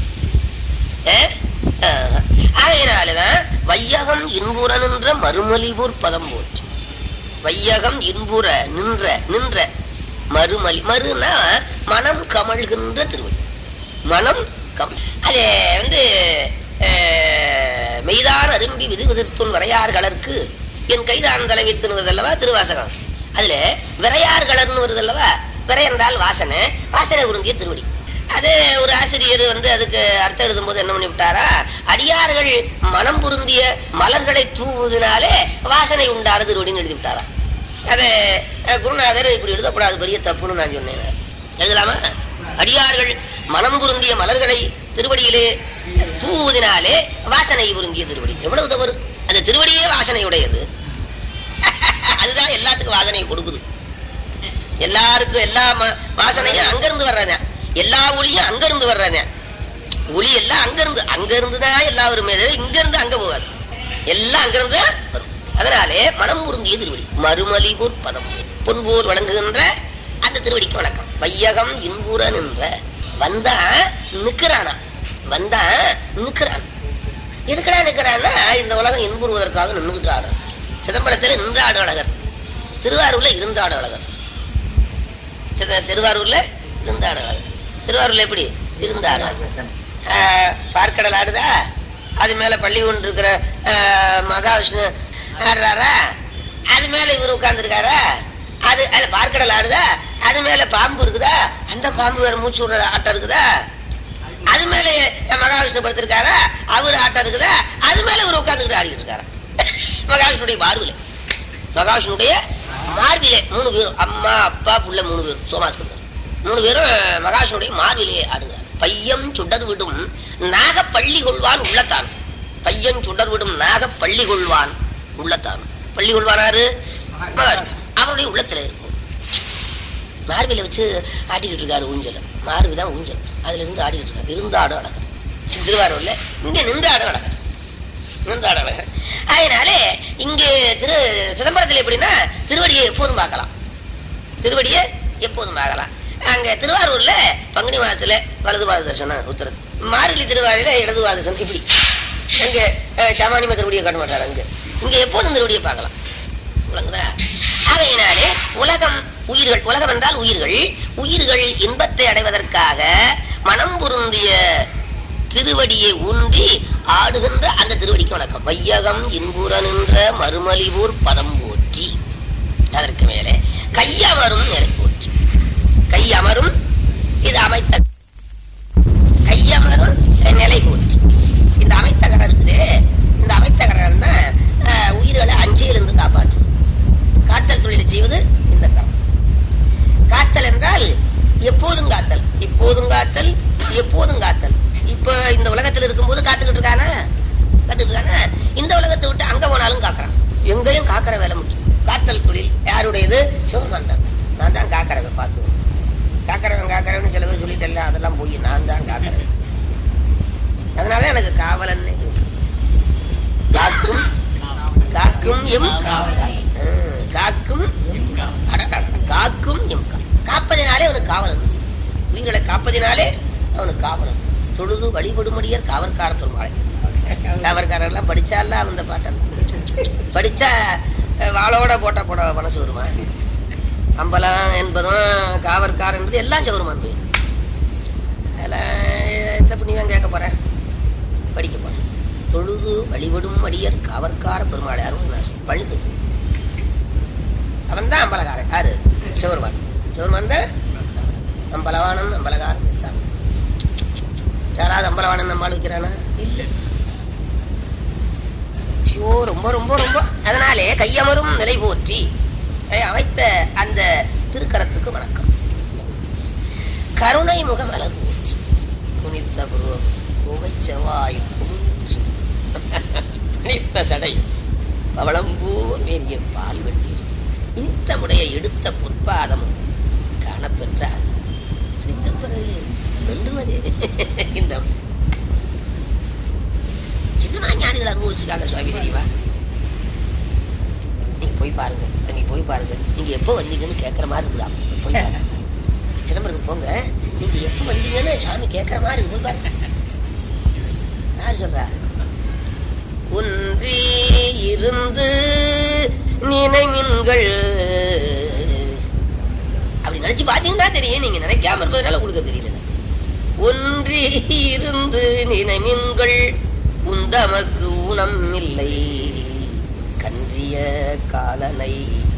A: அஹ்? ஆஹ். ஆகையினாலதான் வையகம் இன்புற நின்ற மறுமலிபூர் பதம் போச்சு வையகம் இன்புற நின்ற நின்ற மறுமலி மறுனா மனம் கமழ்கின்ற திருவடி மனம் கம் அது வந்து அஹ், மெய்தான் அரும்பி விது விதிர்த்துன் வரையார்களற்கு என் கைதான் தலைவித்துன்னு வருதல்லவா திருவாசகம் அதுல விரையார்கள்னு வருதல்லவா விரை என்றால் வாசனை வாசனை உறிஞ்சிய திருவடி அது ஒரு ஆசிரியர் வந்து அதுக்கு அர்த்தம் எழுதும்போது என்ன பண்ணி விட்டாரா அடியார்கள் மனம் பொருந்திய மலர்களை தூவுவதனாலே வாசனை உண்டான திருவடின்னு எழுதி விட்டாரா அது அஹ், குருநாதர் இப்படி எழுதக்கூடாது பெரிய தப்புன்னு நான் சொன்னேன் எழுதலாமா அடியார்கள் மனம் பொருந்திய மலர்களை திருவடியிலே தூவுவதினாலே வாசனை பொருந்திய திருவடி எவ்வளவு தவறு அந்த திருவடியே வாசனையுடையது அதுதான் எல்லாத்துக்கும் வாசனையை கொடுக்குது எல்லாருக்கும் எல்லா ம- வாசனையும் அங்கிருந்து வர்றதா எல்லா ஒளியும் அங்கிருந்து வர்றதா ஒளி எல்லாம் அங்கிருந்து அங்கிருந்து தான் எல்லா வருமே தவிர இங்க இருந்து அங்க போகாது எல்லாம் அங்கிருந்து தான் வரும் அதனாலே மனம் பொருந்திய திருவடி மறுமலிபூர் பதம் பொன்போல் வழங்குகின்ற அந்த திருவடிக்கு வணக்கம் வையகம் இன்புற நின்ற வந்தா நிக்கிறானா வந்தா நிக்கிறான் எதுக்கடா நிக்கிறான்னா இந்த உலகம் இன்புறுவதற்காக நின்றுகிட்டு ஆடுறான் சிதம்பரத்தில் நின்றாடு அழகர் திருவாரூர்ல இருந்தாடு அழகர் சித- திருவாரூர்ல இருந்தாடு அழகர் திருவாரூர்ல எப்படி இருந்தாடு ஆஹ், பார்க்கடல் ஆடுதா அது மேல பள்ளி கொண்டு இருக்கிற ஆஹ், மகாவிஷ்ணு ஆடுறாரா அது மேல இவர் உட்கார்ந்துருக்காரா அது அதுல பார்க்கடல் ஆடுதா அது மேல பாம்பு இருக்குதா அந்த பாம்பு வேற மூச்சு விடுற ஆட்டம் இருக்குதா அது மேல மகாவிஷ்ணு படுத்திருக்காரா அவர் ஆட்டம் இருக்குதா அது மேல இவர் உட்கார்ந்துக்கிட்டு ஆடிக்கிட்டு இருக்காரா மகாவிஷ்ணுடைய மார்பிலே மகாவிஷ்ணுடைய மார்பிலே மூணு பேரும் அம்மா அப்பா புள்ள மூணு பேரும் சோமாஸ்கந்தர் மூணு பேரும் மகாவிஷ்ணுடைய மார்பிலே ஆடுகிறார் பையம் சுடர் விடும் நாக பள்ளி கொள்வான் உள்ளத்தான் பையன் சுடர் விடும் நாக பள்ளி கொள்வான் உள்ளத்தான் பள்ளி கொள்வானாரு மகாவிஷ்ணு அவருடைய உள்ளத்துல இருக்கும் மார்பில வச்சு ஆட்டிக்கிட்டு இருக்காரு ஊஞ்சல் மார்பு தான் ஊஞ்சல் அதுல இருந்து ஆடிக்கிட்டு இருக்காரு இருந்தாடு அழகர் திருவாரூர்ல இங்க நின்று ஆட அழகர் நின்று ஆட அழகர் அதனாலே இங்கே திரு சிதம்பரத்தில் எப்படின்னா திருவடியை எப்போதும் பார்க்கலாம் திருவடியை எப்போதும் பார்க்கலாம் அங்க திருவாரூர்ல பங்குனி மாசத்துல வலதுபாத தர்சனம் உத்தரது மார்கழி திருவாரூர்ல இடதுபாத தர்சனம் இப்படி அங்க அஹ், சமானிம திருவடியை காட்ட மாட்டாரு அங்க இங்க எப்போதும் திருவடியை பார்க்கலாம் விளங்குதா? ஆகையினாலே உலகம் உயிர்கள் உலகம் என்றால் உயிர்கள் உயிர்கள் இன்பத்தை அடைவதற்காக மனம் பொருந்திய திருவடியை ஊன்றி ஆடுகின்ற அந்த திருவடிக்கு வணக்கம் வையகம் இன்புற நின்ற மறுமலிபூர் பதம் போற்றி அதற்கு மேலே கையமரும் நிலை போற்றி கையமரும் இது அமைத்த கையமரும் நிலை போற்றி இந்த அமைத்த கரம் இருக்குதே இந்த அமைத்த கரம் தான் அஹ், உயிர்களை அஞ்சையிலிருந்து காப்பாற்றும் காத்தல் தொழிலை செய்வது இந்த கரம் காத்தல் என்றால் எப்போதும் காத்தல் இப்போதும் காத்தல் எப்போதும் காத்தல் இப்ப இந்த உலகத்தில் இருக்கும்போது காத்துக்கிட்டு இருக்கானா காத்துக்கிட்டு இருக்கானா இந்த உலகத்தை விட்டு அங்க போனாலும் காக்குறான் எங்கேயும் காக்கிற வேலை முக்கியம் காத்தல் தொழில் யாருடையது சிவன் தான் நான் தான் காக்கிறவன் பார்த்து காக்கிறவன் காக்கிறவன் சில பேர் சொல்லிட்டல அதெல்லாம் போய் நான் தான் காக்கிறவன் அதனால எனக்கு காவலன்னு காக்கும் காக்கும் எம் ம், காக்கும் அடடடட, காக்கும் எம் கா- காப்பதினாலே அவனுக்கு காவலன் உயிர்களை காப்பதினாலே அவனுக்கு காவலன் தொழுது வழிபடுமடியர் காவற்கார பெருமாளை காவற்காரெல்லாம் படிச்சால அந்த பாட்டெல்லாம் படிச்சா அஹ், வாளோட போட்ட போட மனசு வருமா அம்பலம் என்பதும் காவற்கார் என்பது எல்லாம் சௌருமான் போய் அதெல்லாம் எந்த புண்ணியம் கேட்க போறேன் படிக்க போறேன் தொழுது வழிபடும் அடியர் காவற்கார பெருமாளை அருள்நாசம் பழுது அவன் தான் அம்பலகாரன் யாரு சிவருமான் சிவருமான் தான் அம்பலவானன் அம்பலகாரன் எல்லாம் யாராவது அம்பலவானன் அம்பாள் வைக்கிறானா இல்ல ஐயோ ரொம்ப ரொம்ப ரொம்ப அதனாலே கையமரும் நிலை போற்றி அஹ் அமைத்த அந்த திருக்கரத்துக்கு வணக்கம் கருணை முகம் அழகு போற்றி குனித்த புருவம் கோவை செவ்வாய் குமிழ்ச்சி. பனித்த சடை பவளம்பூ மேறிய பால் வெண்ணீர் இனித்தமுடைய எடுத்த பொற்பாதமும் காணப்பெற்றால் அனித்த பிறகு வேண்டுவதே இந்த சின்னமா ஞானிகள் அனுபவிச்சிருக்காங்க சுவாமி தெரியுமா நீங்க போய் பாருங்க நீங்க போய் பாருங்க நீங்க எப்போ வந்தீங்கன்னு கேட்கற மாதிரி இருக்குதா போய் பாருங்க சிதம்பரத்துக்கு போங்க நீங்க எப்போ வந்தீங்கன்னு சாமி கேட்கற மாதிரி இருக்கு. போய் பாருங்க யார் சொல்றா ஒன்றி இருந்து நினைமின்கள் அப்படி நினைச்சு பாத்தீங்கன்னா தெரியும் நீங்க நினைக்காம இருப்பதனால உங்களுக்கு தெரியல ஒன்றி இருந்து நினைமின்கள் உந்தமக்கு ஊனம் இல்லை கன்றிய காலனை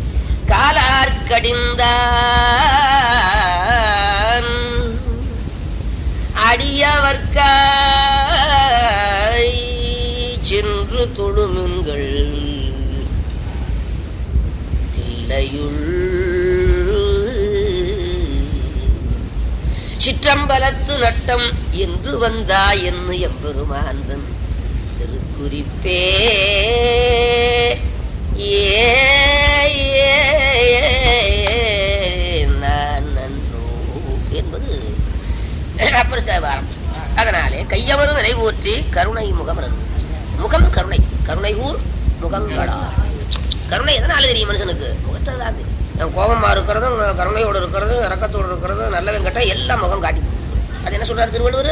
A: காலார்கடிந்தான் அடியவர்க்காய் சென்று தொழுமுங்கள் தில்லையுள் சிற்றம்பலத்து நட்டம் என்று வந்தா என்று எம்பெருமாந்தன் திருக்குறிப்பே ஏ ஏ, நான் நன்னோ என்பது அப்புறம் தேவாரம் அதனாலே கையமரும் நிலை ஊற்றி கருணை முகம் முகம் கருணை கருணை ஊர் முகங்களா கருணை எதனால தெரியும் மனுஷனுக்கு முகத்தில் தான் தெரியும் அவன் கோபமா இருக்கிறதும் கருணையோடு இருக்கிறதும் இறக்கத்தோடு இருக்கிறதும் நல்லவன் கட்ட எல்லாம் முகம் காட்டி அது என்ன சொல்றாரு திருவள்ளுவர்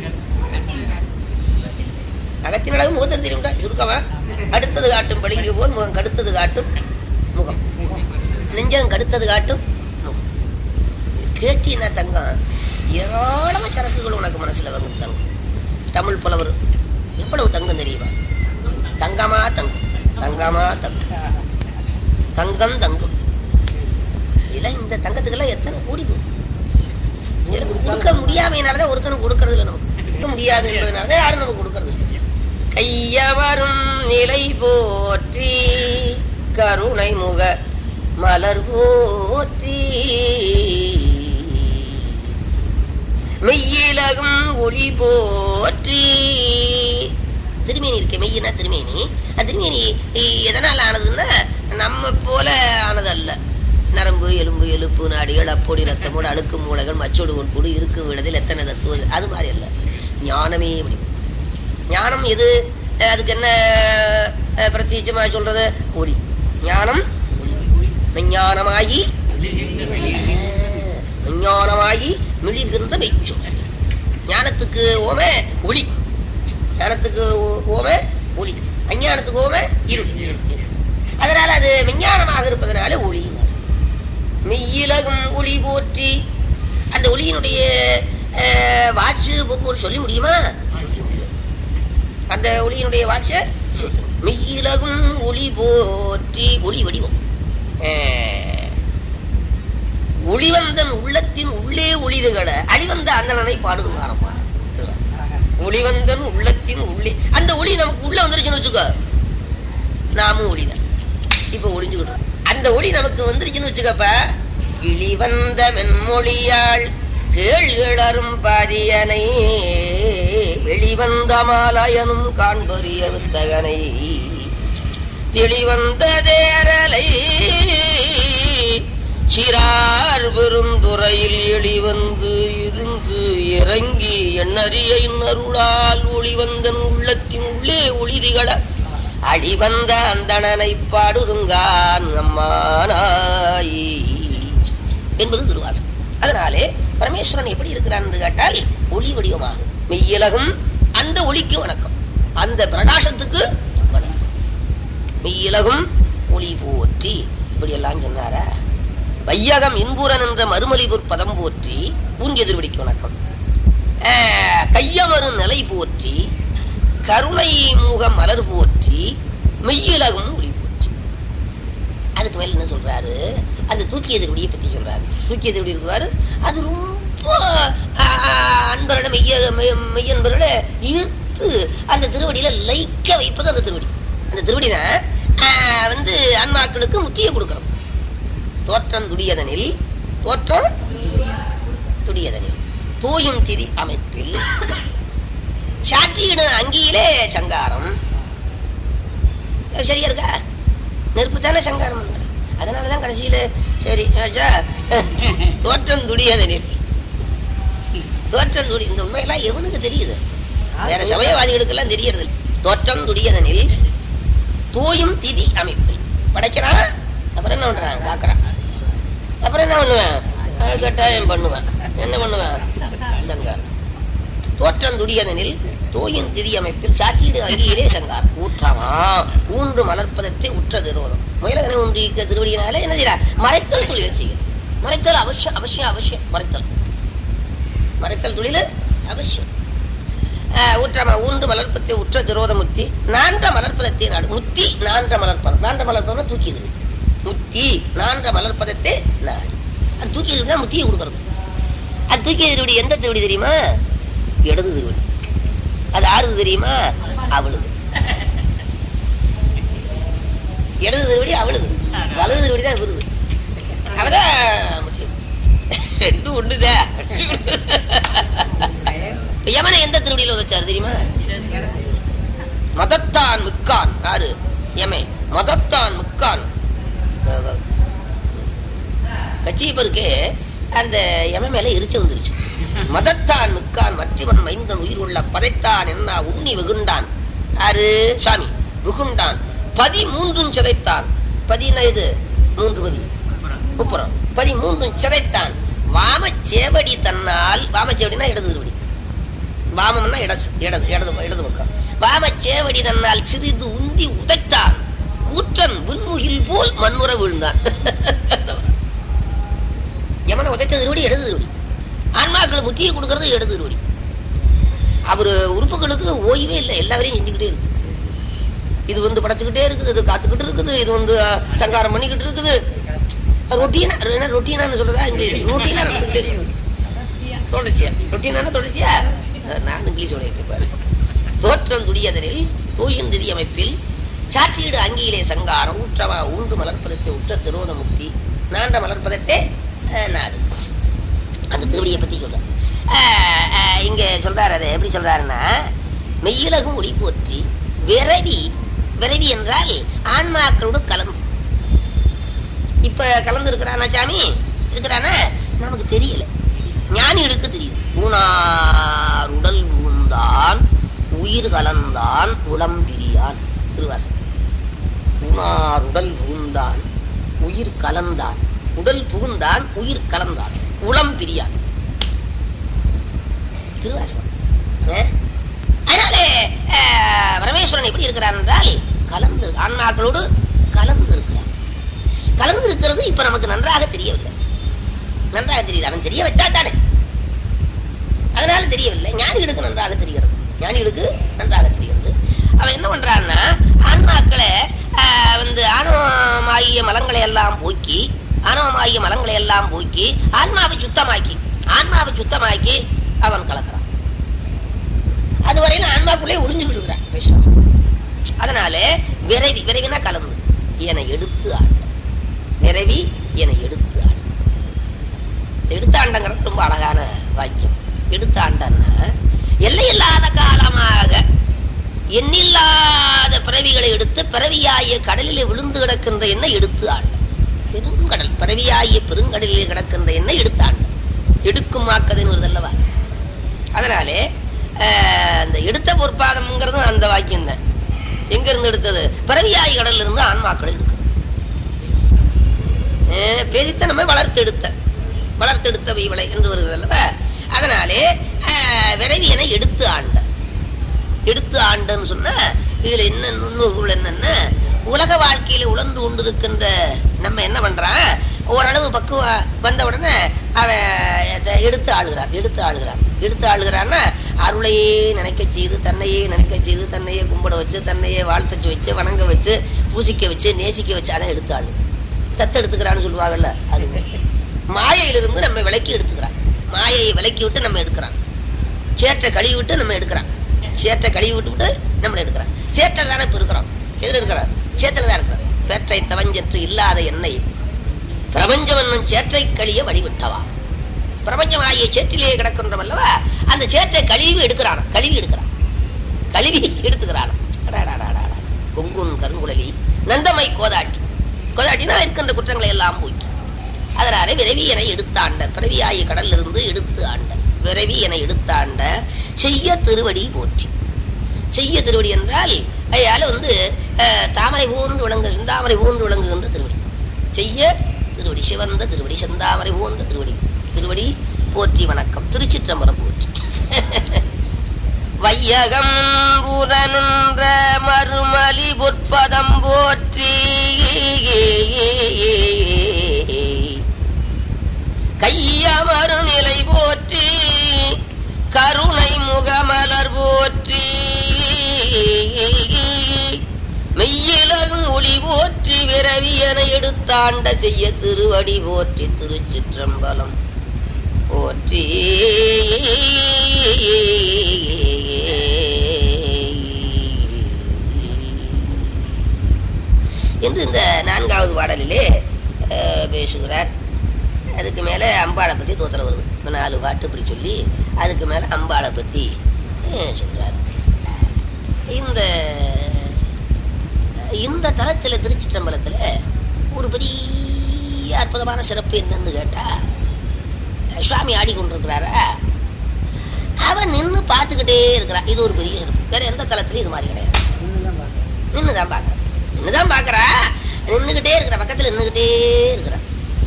A: அகத்தின் அளவு முகத்தில் தெரியும்டா சுருக்கமா அடுத்தது காட்டும் பளிங்கு போல் முகம் கடுத்தது காட்டும் முகம் நெஞ்சம் கடுத்தது காட்டும் முகம் கேட்டீன்னா தங்கம் ஏராளமான சரக்குகள் உனக்கு மனசுல வந்து தங்கம் தமிழ் புலவர் எவ்வளவு தங்கம் தெரியுமா தங்கமா தங்கம் தங்கமா தங்கம் தங்கம் தங்கம் இதெல்லாம் இந்த தங்கத்துக்கெல்லாம் எத்தனை கூடி போகும் இதெல்லாம் கொடுக்க முடியாமையினாலதான் ஒருத்தனும் கொடுக்கறது இல்லை நமக்கு கொடுக்க முடியாது என்பதனால யாரும் நமக்கு கொடுக்கறது இல்லை கையவரும் நிலை போற்றி கருணை முக மலர் போற்றி மெய்யிலகும் ஒளி போற்றி திருமேனி இருக்கு மெய்யினா திருமேனி அந்த திருமேனி இ- எதனால் ஆனதுன்னா நம்ம போல ஆனதல்ல நரம்பு எலும்பு எலும்பு நாடிகள் அப்பொடி ரத்தமோடு அழுக்கு மூளைகள் மச்சோடு உட்கூடு இருக்கும் விடத்தில் எத்தனை தத்துவம் அது மாதிரி அல்ல ஞானமே அப்படி ஞானம் எது அஹ் அதுக்கு என்ன அஹ், பிரத்யட்சமா சொல்றது ஒளி ஞானம் விஞ்ஞானமாகி விஞ்ஞானமாகி மிளிர்கின்ற மெய்ச்சொல் ஞானத்துக்கு ஓமே ஒளி ஞானத்துக்கு ஓ- ஓமே ஒளி அஞ்ஞானத்துக்கு ஓமே இருள் அதனால அது விஞ்ஞானமாக இருப்பதனால ஒளி மெய்யிலகும் ஒளி போற்றி அந்த ஒளியினுடைய அஹ், வாட்சு போக்கு சொல்லி முடியுமா அந்த ஒளியினுடைய வாட்ச மெய்யிலகும் ஒளி போற்றி ஒளி வடிவம் அஹ், ஒளிவந்தன் உள்ளத்தின் உள்ளே ஒளிவுகளை அழிவந்த அந்தனனை பாடுதும் காரப்பா ஒளிவந்தன் உள்ளத்தின் உள்ளே அந்த ஒளி நமக்கு உள்ள வந்துருச்சுன்னு வச்சுக்கோ நாமும் ஒளிதான் இப்ப ஒளிஞ்சுக்கிட்டோம் அந்த ஒளி நமக்கு வந்துருச்சுன்னு வச்சுக்கப்ப கிளி வந்த மென்மொழியாள் கேள்களரும் பாதியனை வெளிவந்த மாலாயனும் காண்பறிய வித்தகனை தெளிவந்த தேரலை சிறார் பெருந்துறையில் எளிவந்து இருந்து இறங்கி எண்ணறிய இன்னருளால் ஒளிவந்தன் உள்ளத்தின் உள்ளே ஒளிதிகள அடிவந்த அந்தணனை பாடுதுங்கான் அம்மானாய் என்பது திருவாசகம் அதனாலே பரமேஸ்வரன் எப்படி இருக்கிறான் என்று கேட்டால் ஒளி வடிவமாக மெய்யிலகும் அந்த ஒளிக்கு வணக்கம் அந்த பிரகாசத்துக்கு வணக்கம் மெய்யிலகும் ஒளி போற்றி இப்படி எல்லாம் சொன்னாரா வையகம் இன்புரன் என்ற மறுமலிபுர் பதம் போற்றி பூஞ்செதிர்வடிக்கு வணக்கம் ஆஹ், கையமரு நிலை போற்றி கருணை முக மலர் போற்றி மெய்யிலகும் ஒளி போற்றி அதுக்கு மேல என்ன சொல்றாரு அந்த தூக்கி எதிர்வடியை பத்தி சொல்றாரு தூக்கி எதிர்வடி இருக்குவாரு அது ரொம்ப ஆஹ், அன்பரோட மெய்ய மெய்- மெய்யன்பரோட ஈர்த்து அந்த திருவடியில லைக்க வைப்பது அந்த திருவடி அந்த திருவடினா ஆஹ், வந்து ஆன்மாக்களுக்கு முத்தியை கொடுக்கறது தோற்றம் துடியதனில் தோற்றம் துடியதனில் தூயும் திதி அமைப்பில் சாற்றியிடும் அங்கியிலே சங்காரம் அது சரியா இருக்கா நெருப்பு தானே சங்காரம் பண்றது. அதனாலதான் கடைசியில சரி ராஜா, தோற்றம் துடியதனில் தோற்றம் துடி இந்த உண்மையெல்லாம் எவனுக்கு தெரியுது வேற சமயவாதிகளுக்கெல்லாம் தெரியறது இல்ல. தோற்றம் துடியதனில் தூயும் திதி அமைப்பில் படைக்கிறான் அப்புறம் என்ன பண்றான் காக்குறான் அப்புறம் என்ன பண்ணுவேன் அது கட்டாயம் பண்ணுவேன் என்ன பண்ணுவேன் சங்கார் தோற்றம் துடியதனில் தோயின் திதி அமைப்பில் சாற்றிடு அங்கீரே சங்கார் ஊற்றமா ஊன்று மலர்ப்பதத்தை உற்ற திருவதம் முயலகனை ஒன்றிக்க திருவடியினாலே என்ன செய்யறா மறைத்தல் தொழிலை செய்யும் மறைத்தல் அவசியம் அவசியம் அவசியம் மறைத்தல் மறைத்தல் தொழில் அவசியம் ஆஹ், ஊற்றமா ஊன்று மலர்ப்பத்தை உற்ற திரோத முத்தி நான்ற மலர்ப்பதத்தை நாடு முத்தி நான்ற மலர்ப்பதம் நான்ற மலர்ப்பதம் தூக்கி இது முத்தி நான்ற மலர்ப்பதத்தை நாடு அது தூக்கி எறிவு தான் முத்தியை கொடுக்கறது அது தூக்கி திருவடி எந்த திருவடி தெரியுமா இடது திருவடி அது ஆறுது தெரியுமா அவளுது இடது திருவடி அவளுது வலது திருவடி தான் விருது அவதான் முத்தி. ரெண்டும் ஒண்ணுதான் யமனை எந்த திருவடியில உதைச்சாரு தெரியுமா மதத்தான் மிக்கான் யாரு யமே மதத்தான் மிக்கான் கச்சியப்பருக்கு அந்த யம மேல எரிச்சு வந்துருச்சு மதத்தான் மிக்கான் மற்றவன் மைந்தன் உயிர் உள்ள பதைத்தான் என்ன உண்ணி வெகுண்டான் யாரு சுவாமி வெகுண்டான் பதி மூன்றும் சிதைத்தான் பதினா இது மூன்று பதி உப்புறம் பதி மூன்றும் சிதைத்தான் வாமச்சேவடி தன்னால் வாமச்சேவடினா இடது திருவடி வாமம்னா இடது இடது இடது இடது பக்கம் வாமச்சேவடி தன்னால் சிறிது உந்தி உதைத்தான் கூற்றன் விண்முகில் போல் மண்ணுற விழுந்தான் யமனை உதைத்த திருவடி இடது திருவடி ஆன்மாக்கள் புத்தியை கொடுக்கறது இடது திருவடி அவரு உறுப்புகளுக்கு ஓய்வே இல்லை எல்லாரையும் செஞ்சுக்கிட்டே இருக்கு இது வந்து படைச்சுக்கிட்டே இருக்குது இது காத்துக்கிட்டு இருக்குது இது வந்து அஹ், சங்காரம் பண்ணிக்கிட்டு இருக்குது ரொட்டீனா என்ன ரொட்டீனான்னு சொல்றதா இங்கிலீஷ் ரொட்டீனா நடந்துக்கிட்டே இருக்கு தொடர்ச்சியா ரொட்டீனான தொடர்ச்சியா அஹ், நான் இங்கிலீஷ் உடையிட்டு இருப்பாரு தோற்றம் துடியதனில் தூயந்திரி அமைப்பில் சாற்றீடு அங்கியிலே சங்காரம் ஊற்றவா ஊன்று மலர்ப்பதத்தை உற்ற திரோத முக்தி நாண்ட மலர்ப்பதத்தே அஹ், நாடு அந்த திருவடியை பத்தி சொல்ற அஹ், அஹ், இங்க சொல்றாரு அது எப்படி சொல்றாருன்னா மெய்யிலகும் ஒளி போற்றி விரவி விரவி என்றால் ஆன்மாக்களோடு கலந்து இப்ப கலந்து இருக்கிறானா சாமி இருக்கிறானா நமக்கு தெரியல ஞானிகளுக்கு தெரியுது ஊனார் உடல் உந்தான் உயிர் கலந்தான் உளம் பிரியான் திருவாசகம் ஊனார் உடல் புகுந்தான் உயிர் கலந்தான் உடல் புகுந்தான் உயிர் கலந்தான் உளம் பிரியான் திருவாசகம் அஹ்? அதனாலே அஹ், பரமேஸ்வரன் எப்படி இருக்கிறார் என்றால் கலந்து ஆன்மாக்களோடு கலந்து இருக்கிறார் கலந்து இருக்கிறது இப்ப நமக்கு நன்றாக தெரியவில்லை நன்றாக தெரியுது அவன் தெரிய வச்சா தானே அதனால தெரியவில்லை ஞானிகளுக்கு நன்றாக தெரிகிறது ஞானிகளுக்கு நன்றாக தெரிகிறது அவன் என்ன பண்றான்னா ஆன்மாக்களை ஆஹ், வந்து ஆணவமாகிய மலங்களை எல்லாம் போக்கி ஆணவமாகிய மலங்களை எல்லாம் போக்கி ஆன்மாவை சுத்தமாக்கி ஆன்மாவை சுத்தமாக்கி அவன் கலக்கிறான் அதுவரையிலும் ஆன்மாக்குள்ளே ஒளிஞ்சுக்கிட்டு இருக்கிறான் கிருஷ்ணன் அதனால விரைவி விரைவினா கலந்து என எடுத்து ஆண்ட விரைவி என எடுத்து ஆண்ட எடுத்து ஆண்டங்கிறது ரொம்ப அழகான வாக்கியம் எடுத்து ஆண்டன்னா எல்லையில்லாத காலமாக எண்ணில்லாத பிறவிகளை எடுத்து பிறவியாகிய கடலிலே விழுந்து கிடக்கின்ற எண்ணெய் எடுத்து ஆண்ட பெருங்கடல் பிறவியாகிய பெருங்கடலிலே கிடக்கின்ற எண்ணெய் எடுத்து ஆண்ட எடுக்கும் ஆக்கதுன்னு வருதல்லவா அதனாலே ஆஹ், அந்த எடுத்த பொற்பாதம்ங்கிறதும் அந்த வாக்கியம் தான் எங்க இருந்து எடுத்தது பிறவியாய் கடல்ல இருந்து ஆன்மாக்கள் எடுக்கும் ஆஹ், பெரித்தனமை வளர்த்து எடுத்த வளர்த்து எடுத்த விளை என்று வருகிறது அல்லவா அதனாலே ஆஹ், விரைவியனை எடுத்து ஆண்ட எடுத்து ஆண்டன்னு சொன்னா இதுல என்ன நுண்ணுகள் என்னன்னா உலக வாழ்க்கையில உழந்து கொண்டிருக்கின்ற நம்ம என்ன பண்றான் ஓரளவு பக்குவ வந்த உடனே அவன் இதை எடுத்து ஆளுகிறான் எடுத்து ஆளுகிறான் எடுத்து ஆளுகிறான்னா அருளையே நினைக்க செய்து தன்னையே நினைக்க செய்து தன்னையே கும்பிட வச்சு தன்னையே வாழ்த்தச்சு வச்சு வணங்க வச்சு பூசிக்க வச்சு நேசிக்க வச்சு அதான் எடுத்து ஆளு தத்தெடுத்துக்கிறான்னு சொல்லுவாங்கல்ல அது மாயையிலிருந்து நம்ம விலக்கி எடுத்துக்கிறான் மாயையை விலக்கி விட்டு நம்ம எடுக்கிறான் சேற்றை கழுவி விட்டு நம்ம எடுக்கிறான் சேற்றை கழுவி விட்டு விட்டு நம்மள எடுக்கிறான் சேற்றில் தானே இப்ப இருக்கிறோம் எதுல இருக்கிறார் சேற்றில் தான் இருக்கிறார் பேற்றை தவஞ்சற்று இல்லாத எண்ணெய் பிரபஞ்சம் என்னும் சேற்றை கழிய வழிவிட்டவா பிரபஞ்சம் ஆகிய சேற்றிலேயே கிடக்கின்றோம் அல்லவா அந்த சேற்றை கழுவி எடுக்கிறான் கழுவி எடுக்கிறான் கழுவி எடுத்துக்கிறான் அடாடாடாடாடா. கொங்குன் கருங்குழலி நந்தமை கோதாட்டி கோதாட்டினா இருக்கின்ற குற்றங்களை எல்லாம் போக்கி அதனாலே விரைவி என எடுத்தாண்ட பிறவியாய கடல்ல இருந்து எடுத்து ஆண்ட விரைவி என எடுத்தாண்ட செய்ய திருவடி போற்றி செய்ய திருவடி என்றால் அயால வந்து அஹ், தாமரை ஊன்று விளங்கு செந்தாமரை ஊன்று விளங்குகின்ற திருவடி செய்ய திருவடி சிவந்த திருவடி செந்தாமரை ஊன்ற திருவடி திருவடி போற்றி வணக்கம் திருச்சிற்றம்பலம் போற்றி வையகம் புற நின்ற மறுமலி பொற்பதம் போற்றி கையமரு நிலை போற்றி கருணை முகமலர் போற்றி மெய்யிலகும் ஒளி போற்றி விரவியனை எடுத்தாண்ட செய்ய திருவடி போற்றி திருச்சிற்றம்பலம் போற்றி என்று இந்த நான்காவது பாடலிலே அஹ், பேசுகிறார் அதுக்கு மேல அம்பாளை பத்தி தோத்திரம் வருது நாலு பாட்டு இப்படி சொல்லி அதுக்கு மேல அம்பாளை பத்தி அஹ், சொல்றாரு இந்த இந்த தலத்துல திருச்சிற்றம்பலத்துல ஒரு பெரிய அற்புதமான சிறப்பு என்னன்னு கேட்டா சுவாமி ஆடிக்கொண்டிருக்கிறாரா அவன் நின்னு பார்த்துக்கிட்டே இருக்கிறான் இது ஒரு பெரிய சிறப்பு வேற எந்த தலத்துலயும் இது மாதிரி கிடையாது நின்னுதான் பாக்குறான் நின்னுதான் பாக்குறா நின்னுகிட்டே இருக்கிற பக்கத்துல நின்னுகிட்டே இருக்கிறான்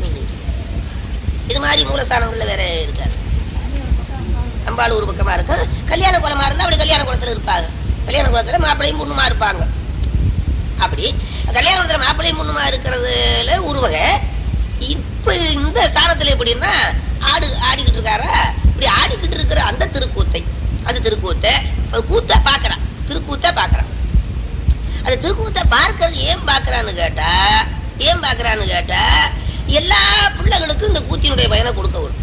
A: இது மாதிரி மூலஸ்தானங்கள்ல வேற இருக்காது அம்பாள் ஒரு பக்கமா இருக்கு கல்யாண குளமா இருந்தா அப்படி கல்யாண குளத்துல இருப்பாங்க கல்யாண குளத்துல மாப்பிள்ளையும் பொண்ணுமா இருப்பாங்க அப்படி கல்யாண குளத்துல மாப்பிள்ளையும் பொண்ணுமா இருக்கிறதுல ஒரு வகை இப்ப இந்த ஸ்தானத்துல எப்படின்னா ஆடு ஆடிக்கிட்டு இருக்காரா இப்படி ஆடிக்கிட்டு இருக்கிற அந்த திருக்கூத்தை அந்த திருக்கூத்தை அது கூத்த பாக்குறான் திருக்கூத்த பாக்குறான் அந்த திருக்கூத்தை பார்க்கறது ஏன் பாக்குறான்னு கேட்டா ஏன் பாக்குறான்னு கேட்டா எல்லா பிள்ளைகளுக்கும் இந்த கூத்தினுடைய பயனை கொடுக்க வரும்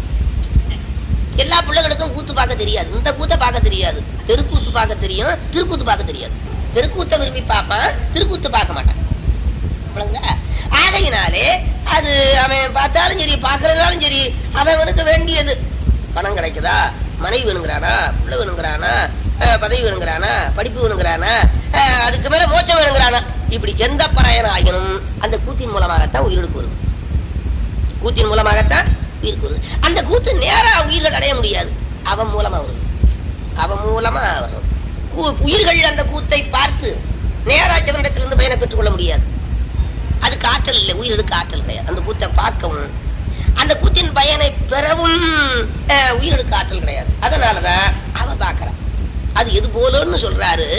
A: எல்லா பிள்ளைகளுக்கும் கூத்து பார்க்க தெரியாது இந்த கூத்தை பார்க்க தெரியாது தெருக்கூத்து பார்க்க தெரியும் திருக்கூத்து பார்க்க தெரியாது தெருக்கூத்தை விரும்பி பார்ப்பான் திருக்கூத்து பார்க்க மாட்டான் விளங்குதா? ஆகையினாலே அது அவன் பார்த்தாலும் சரி பார்க்கறதாலும் சரி அவனுக்கு வேண்டியது பணம் கிடைக்குதா மனைவி வேணுங்கிறானா பிள்ளை வேணுங்கிறானா அஹ், பதவி வேணுங்கிறானா படிப்பு வேணுங்கிறானா அஹ், அதுக்கு மேல மோட்சம் வேணுங்கிறானா இப்படி எந்த பராயணம் ஆகினும் அந்த கூத்தின் மூலமாகத்தான் உயிருக்கு வருது கூத்தின் மூலமாகத்தான் உயிருக்கு வருது அந்த கூத்து நேரா உயிர்கள் அடைய முடியாது அவன் மூலமா வருது அவன் மூலமா வரும் கூ- உயிர்கள் அந்த கூத்தை பார்த்து நேரா சிவனிடத்திலிருந்து பயனை பெற்றுக்கொள்ள முடியாது அதுக்கு ஆற்றல் இல்லை உயிருக்கு ஆற்றல் கிடையாது அந்த கூத்தை பார்க்கவும் அந்த கூத்தின் பயனை பெறவும் அஹ், உயிருக்கு ஆற்றல் கிடையாது அதனாலதான் அவன் பார்க்கறான் அது எது போலன்னு சொல்றாரு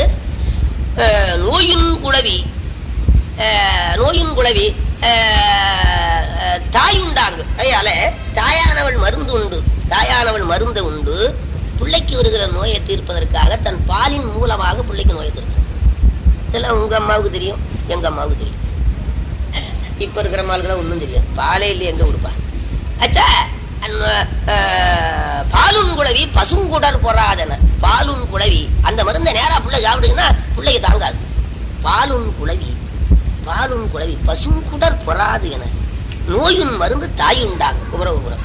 A: அஹ், நோயின் குழவி அஹ், நோயின் குழவி அஹ், அஹ், தாயுண்டாங்கு அதனால தாயானவள் மருந்து உண்டு தாயானவள் மருந்து உண்டு பிள்ளைக்கு வருகிற நோயை தீர்ப்பதற்காக தன் பாலின் மூலமாக பிள்ளைக்கு நோயை தீர்க்கும் இதெல்லாம் உங்க அம்மாவுக்கு தெரியும் எங்க அம்மாவுக்கு தெரியும் இப்ப இருக்கிற மால்களை ஒண்ணும் தெரியும் பாலே இல்லையே எங்க கொடுப்பா அச்சா அன்ன- அஹ், பாலுன் குழவி பசுங்குடர் பொறாதன பாலுன் குழவி அந்த மருந்தை நேரா புள்ள சாப்பிடுங்கன்னா பிள்ளைக்கு தாங்காது பாலுன் குழவி பாலுன் குழவி பசுங்குடர் பொறாது என நோயின் மருந்து தாயுண்டாகும் குமர குமரம்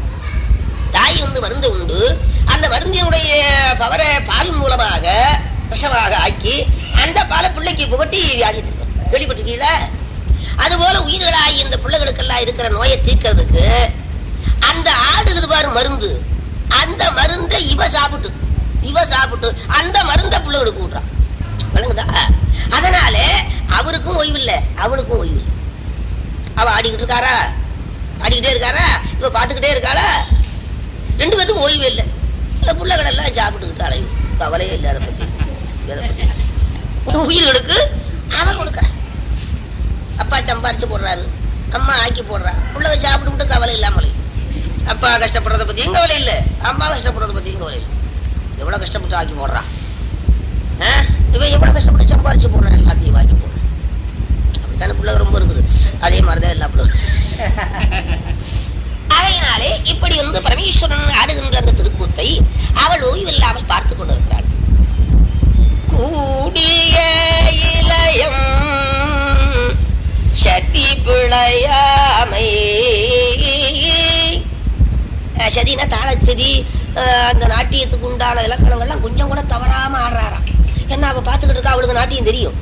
A: தாய் வந்து மருந்து உண்டு அந்த மருந்தினுடைய பவரை பால் மூலமாக விஷமாக ஆக்கி அந்த பாலை பிள்ளைக்கு புகட்டி வியாதி தீர்க்கும் கேள்விப்பட்டிருக்கீங்களா அதுபோல உயிர்களாகி இந்த பிள்ளைகளுக்கெல்லாம் இருக்கிற நோயை தீர்க்கிறதுக்கு அந்த ஆடுகிறது பாரு மருந்து அந்த மருந்தை இவ சாப்பிட்டு இவ சாப்பிட்டு அந்த மருந்தை பிள்ளைகளுக்கு விடுறான் விளங்குதா அதனால அவருக்கும் ஓய்வு இல்லை அவனுக்கும் ஓய்வு இல்லை அவ ஆடிக்கிட்டு இருக்காரா ஆடிக்கிட்டே இருக்காரா இவ பார்த்துக்கிட்டே இருக்காளா ரெண்டு பேத்துக்கும் ஓய்வு இல்லை இந்த பிள்ளைகள் எல்லாம் சாப்பிட்டுக்கிட்டு அலையும் கவலையே இல்லை அதை பத்தி எதை பத்தி உயிர்களுக்கு அவன் கொடுக்குறான் அப்பா சம்பாரிச்சு போடுறாரு அம்மா ஆக்கி போடுறா பிள்ளை சாப்பிட்டு கவலை இல்லாமல் அப்பா கஷ்டப்படுறத பத்தியும் கவலை இல்லை அம்மா கஷ்டப்படுறத பத்தியும் கவலை இல்லை எவ்வளவு கஷ்டப்பட்டு ஆக்கி போடுறான் ஆ? இவன் எவ்வளவு கஷ்டப்பட்டு சம்பாரிச்சு போடுறான் எல்லாத்தையும் ஆக்கி போடுறான் அப்படித்தானே பிள்ளை ரொம்ப இருக்குது அதே மாதிரிதான் எல்லா பிள்ளை அதையினாலே இப்படி வந்து பரமேஸ்வரன் ஆடுகின்ற அந்த திருக்கூத்தை அவள் ஓய்வில்லாமல் பார்த்து கொண்டிருக்கிறாள் கூடிய இளையம் சதி பிழையாமை அஹ் சதினா தாளச்சதி அஹ் அந்த நாட்டியத்துக்கு உண்டான இலக்கணங்கள்லாம் கொஞ்சம் கூட தவறாம ஆடுறாராம் என்ன அவ பார்த்துக்கிட்டு இருக்கா அவளுக்கு நாட்டியம் தெரியும்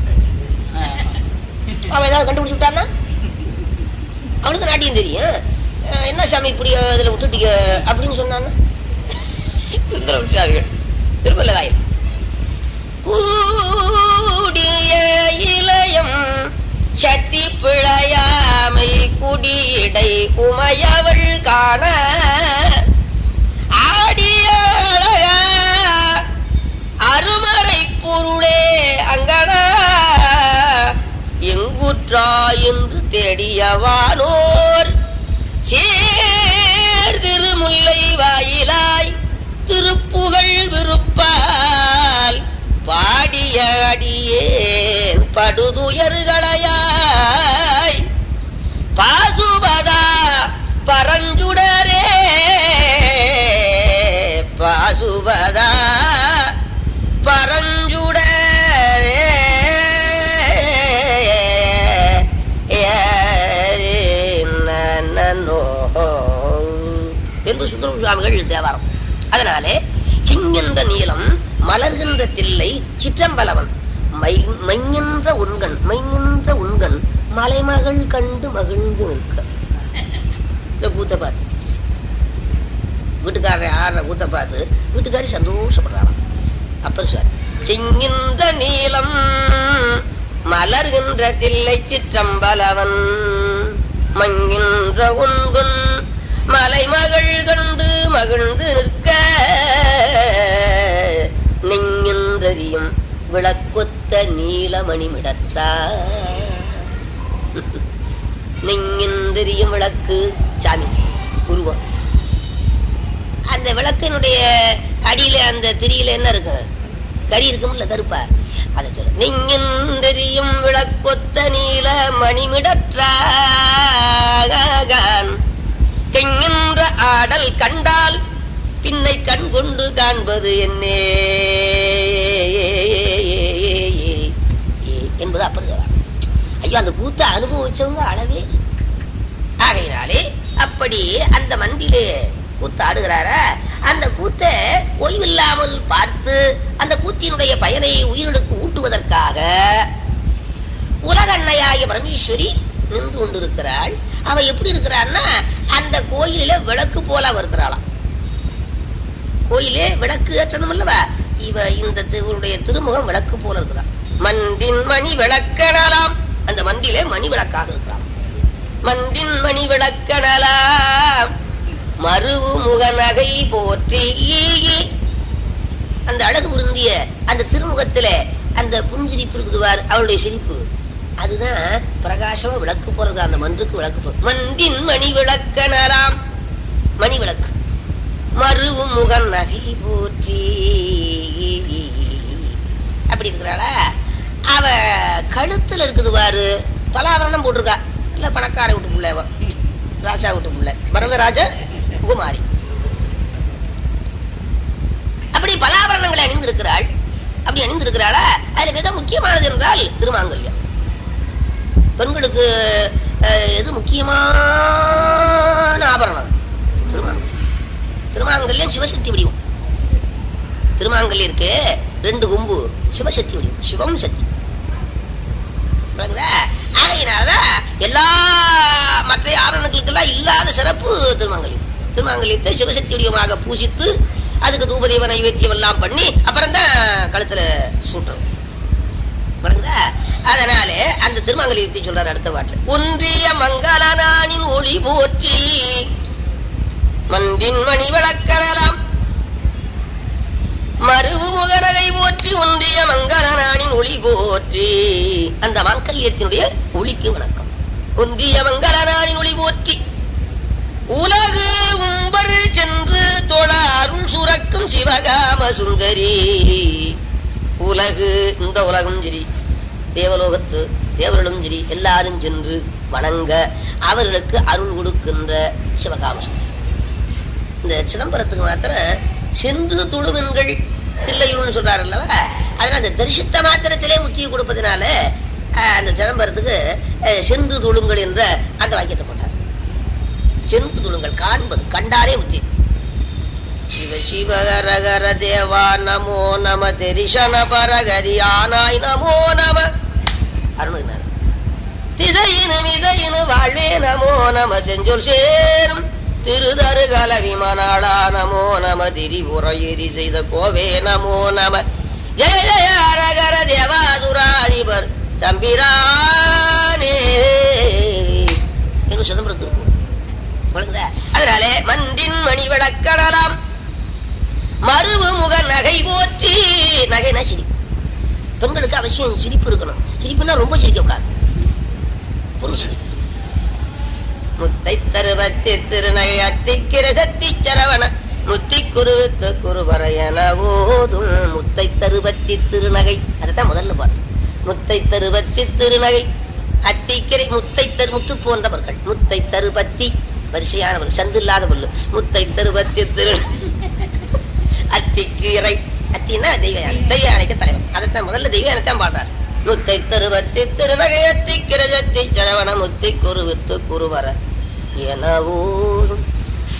A: அவன் ஏதாவது கண்டுபிடிச்சு விட்டான்னா அவனுக்கு நாட்டியம் தெரியும் அஹ் என்ன சாமி இப்படி இதுல விட்டுட்டீங்க அப்படின்னு சொன்னான்னா சுந்தர விட்டார்கள் திருப்பல்லதாயம் கூடிய இளையம் சத்தி பிழையாமை குடியடை உமையவள் காண ஆடிய அழகா அருமறை பொருளே அங்கனா எங்குற்றா என்று தேடியவானோர் சேர் திருமுல்லை வாயிலாய் திருப்புகழ் விருப்பால் பாடிய அடியேன் படுதுயர்களையாய் பாசுபதா பரஞ்சுடரே பாசுபதா பரஞ்சுடரே நன்னோ என்று சுந்தரம் சுவாமிகள் தேவாரம் அதனாலே சிங்கின்ற நீளம் மலர்கின்ற தில்லை சிற்றம்பலவன் மை மைங்கின்ற உண்கண் மைங்கின்ற உண்கண் மலைமகள் கண்டு மகிழ்ந்து நிற்க இந்த கூத்த பார்த்து வீட்டுக்காரரை ஆடுற கூத்த பார்த்து வீட்டுக்காரி சந்தோஷப்படுறாளாம் அப்புறம் சார் சிங்கின்ற நீளம் மலர்கின்ற தில்லை சிற்றம்பலவன் மங்கின்ற உண்குன் மலைமகள் கண்டு மகிழ்ந்து நிற்க நெங்கின்றதியும் விளக்கொத்த நீலமணிமிடற்றா நெங்கின்றதியும் விளக்கு சாமி உருவம் அந்த விளக்கினுடைய அடியில அந்த திரியில என்ன இருக்கு கறி இருக்கும்ல கருப்பா அதை சொல்ல நெங்கின்றதியும் விளக்கொத்த நீல மணிமிடற்றான் கெங்கின்ற ஆடல் கண்டால் பின்னை கண் கொண்டு காண்பது என்னே என்பது அப்படி ஐயோ அந்த கூத்த அனுபவிச்சவங்க அளவே இல்லை. ஆகையினாலே அப்படி அந்த மந்திலே கூத்து ஆடுகிறாரா அந்த கூத்தை ஓய்வில்லாமல் பார்த்து அந்த கூத்தினுடைய பயனை உயிர்களுக்கு ஊட்டுவதற்காக உலகண்ணையாகிய பரமேஸ்வரி நின்று கொண்டிருக்கிறாள் அவ எப்படி இருக்கிறான்னா அந்த கோயிலில விளக்கு போல அவ இருக்கிறாளாம் கோயிலே விளக்கு ஏற்றணும் அல்லவா இவ இந்த இவருடைய திருமுகம் விளக்கு போல இருக்குதாம் மண்டின் மணி விளக்கணலாம் அந்த மண்டிலே மணி விளக்காக இருக்கிறான் மண்டின் மணி விளக்கணலாம் மருவு முக நகை போற்றி அந்த அழகு உருந்திய அந்த திருமுகத்திலே அந்த புஞ்சிரிப்பு இருக்குது பார் அவளுடைய சிரிப்பு அதுதான் பிரகாசமா விளக்கு போறது அந்த மன்றுக்கு விளக்கு போறது மண்டின் மணி விளக்கணலாம் மணி விளக்கு மருவும் முகன் நகை போற்றி அப்படி இருக்கிறாளா அவ கழுத்துல இருக்குது பாரு பலாவரணம் போட்டிருக்கா இல்ல பணக்கார வீட்டு பிள்ளை அவ ராஜா வீட்டு பிள்ளை பரதராஜ குமாரி அப்படி பலாபரணங்களை அணிந்திருக்கிறாள் அப்படி அணிந்திருக்கிறாளா அதுல மிக முக்கியமானது என்றால் திருமாங்கல்யம் பெண்களுக்கு அஹ், எது முக்கியமான ஆபரணம் திருமாங்கல்யம் திருமாங்கல்யம் சிவசக்தி வடிவம் திருமாங்கல்யம் இருக்கு ரெண்டு கொம்பு சிவசக்தி வடிவம் சிவம் சக்தி விளங்குதா? ஆகையினாலதான் எல்லா மற்ற ஆபரணங்களுக்கெல்லாம் இல்லாத சிறப்பு திருமாங்கல்யம் திருமாங்கல்யத்தை சிவசக்தி வடிவமாக பூசித்து அதுக்கு தூபதீப நைவேத்தியம் எல்லாம் பண்ணி அப்புறம் தான் கழுத்துல சூட்டுறோம் விளங்குதா அதனாலே அந்த திருமாங்கல்யத்தை சொல்றாரு அடுத்த பாட்டுல ஒன்றிய மங்களனானின் ஒளி போற்றி மன்றின் மணி விளக்கலாம் மருவு முகரகை போற்றி ஒன்றிய மங்களனானின் ஒளி போற்றி அந்த மாங்கல்யத்தினுடைய ஒளிக்கு வணக்கம் ஒன்றிய மங்களனானின் ஒளி போற்றி உலகு உம்பர் சென்று தொழ அருள் சுரக்கும் சிவகாம சுந்தரி உலகு இந்த உலகம் சரி தேவலோகத்து தேவர்களும் சரி எல்லாரும் சென்று வணங்க அவர்களுக்கு அருள் கொடுக்கின்ற சிவகாம சுந்தரி இந்த சிதம்பரத்துக்கு மாத்திரம் சென்று தொழுவன்கள் தில்லையுள்னு சொல்றாரு அல்லவா அதனால அந்த தரிசித்த மாத்திரத்திலே முக்கிய கொடுப்பதனால அஹ், அந்த சிதம்பரத்துக்கு அஹ், சென்று தொழுங்கள் என்ற அந்த வாக்கியத்தை போட்டார் சென்று தொழுங்கள் காண்பது கண்டாலே முத்தி சிவ சிவ கர கர தேவா நமோ நம தெரிசன பரகரி ஆனாய் நமோ நம அருணுகிறார் திசையினு மிசையினு வாழ்வே நமோ நம செஞ்சொல் சேரும் திருதரு கலவி மணாளா நமோ நம திரிபுரையெறி செய்த கோவே நமோ நம ஜெய ஜெய அரகர தேவாசுராதிபர் தம்பிரானே என்று சிதம்பரத்திற்கு விளங்குதா அதனாலே மன்றின் மணி விளக்கடலாம் மருவு முக நகை போற்றி நகைனா சிரிப்பு பெண்களுக்கு அவசியம் சிரிப்பு இருக்கணும் சிரிப்புன்னா ரொம்ப சிரிக்கக்கூடாது பொருள் சிரிப்பு முத்தை தருவத்தி திருநகை அத்திக்கிற சத்தி சரவண முத்தி குருவித்து குருவரையன ஓதும் முத்தை தருவத்தி திருநகை அதுதான் முதல்ல பாட்டு முத்தை தருவத்தி திருநகை அத்திக்கரை முத்தை தரு முத்து போன்றவர்கள் முத்தை தருபத்தி வரிசையானவர்கள் சந்து இல்லாத பொருள் முத்தை தருபத்தி திரு அத்திக்கீரை அத்தின்னா தெய்வ யானை தெய்வ யானைக்கு தலைவர் அதைத்தான் முதல்ல தெய்வ யானைத்தான் பாடுறார் முத்தை தருவத்தி திருநகை அத்திக்கிற சத்தி சரவண முத்தி குருவித்து குருவர எனவோ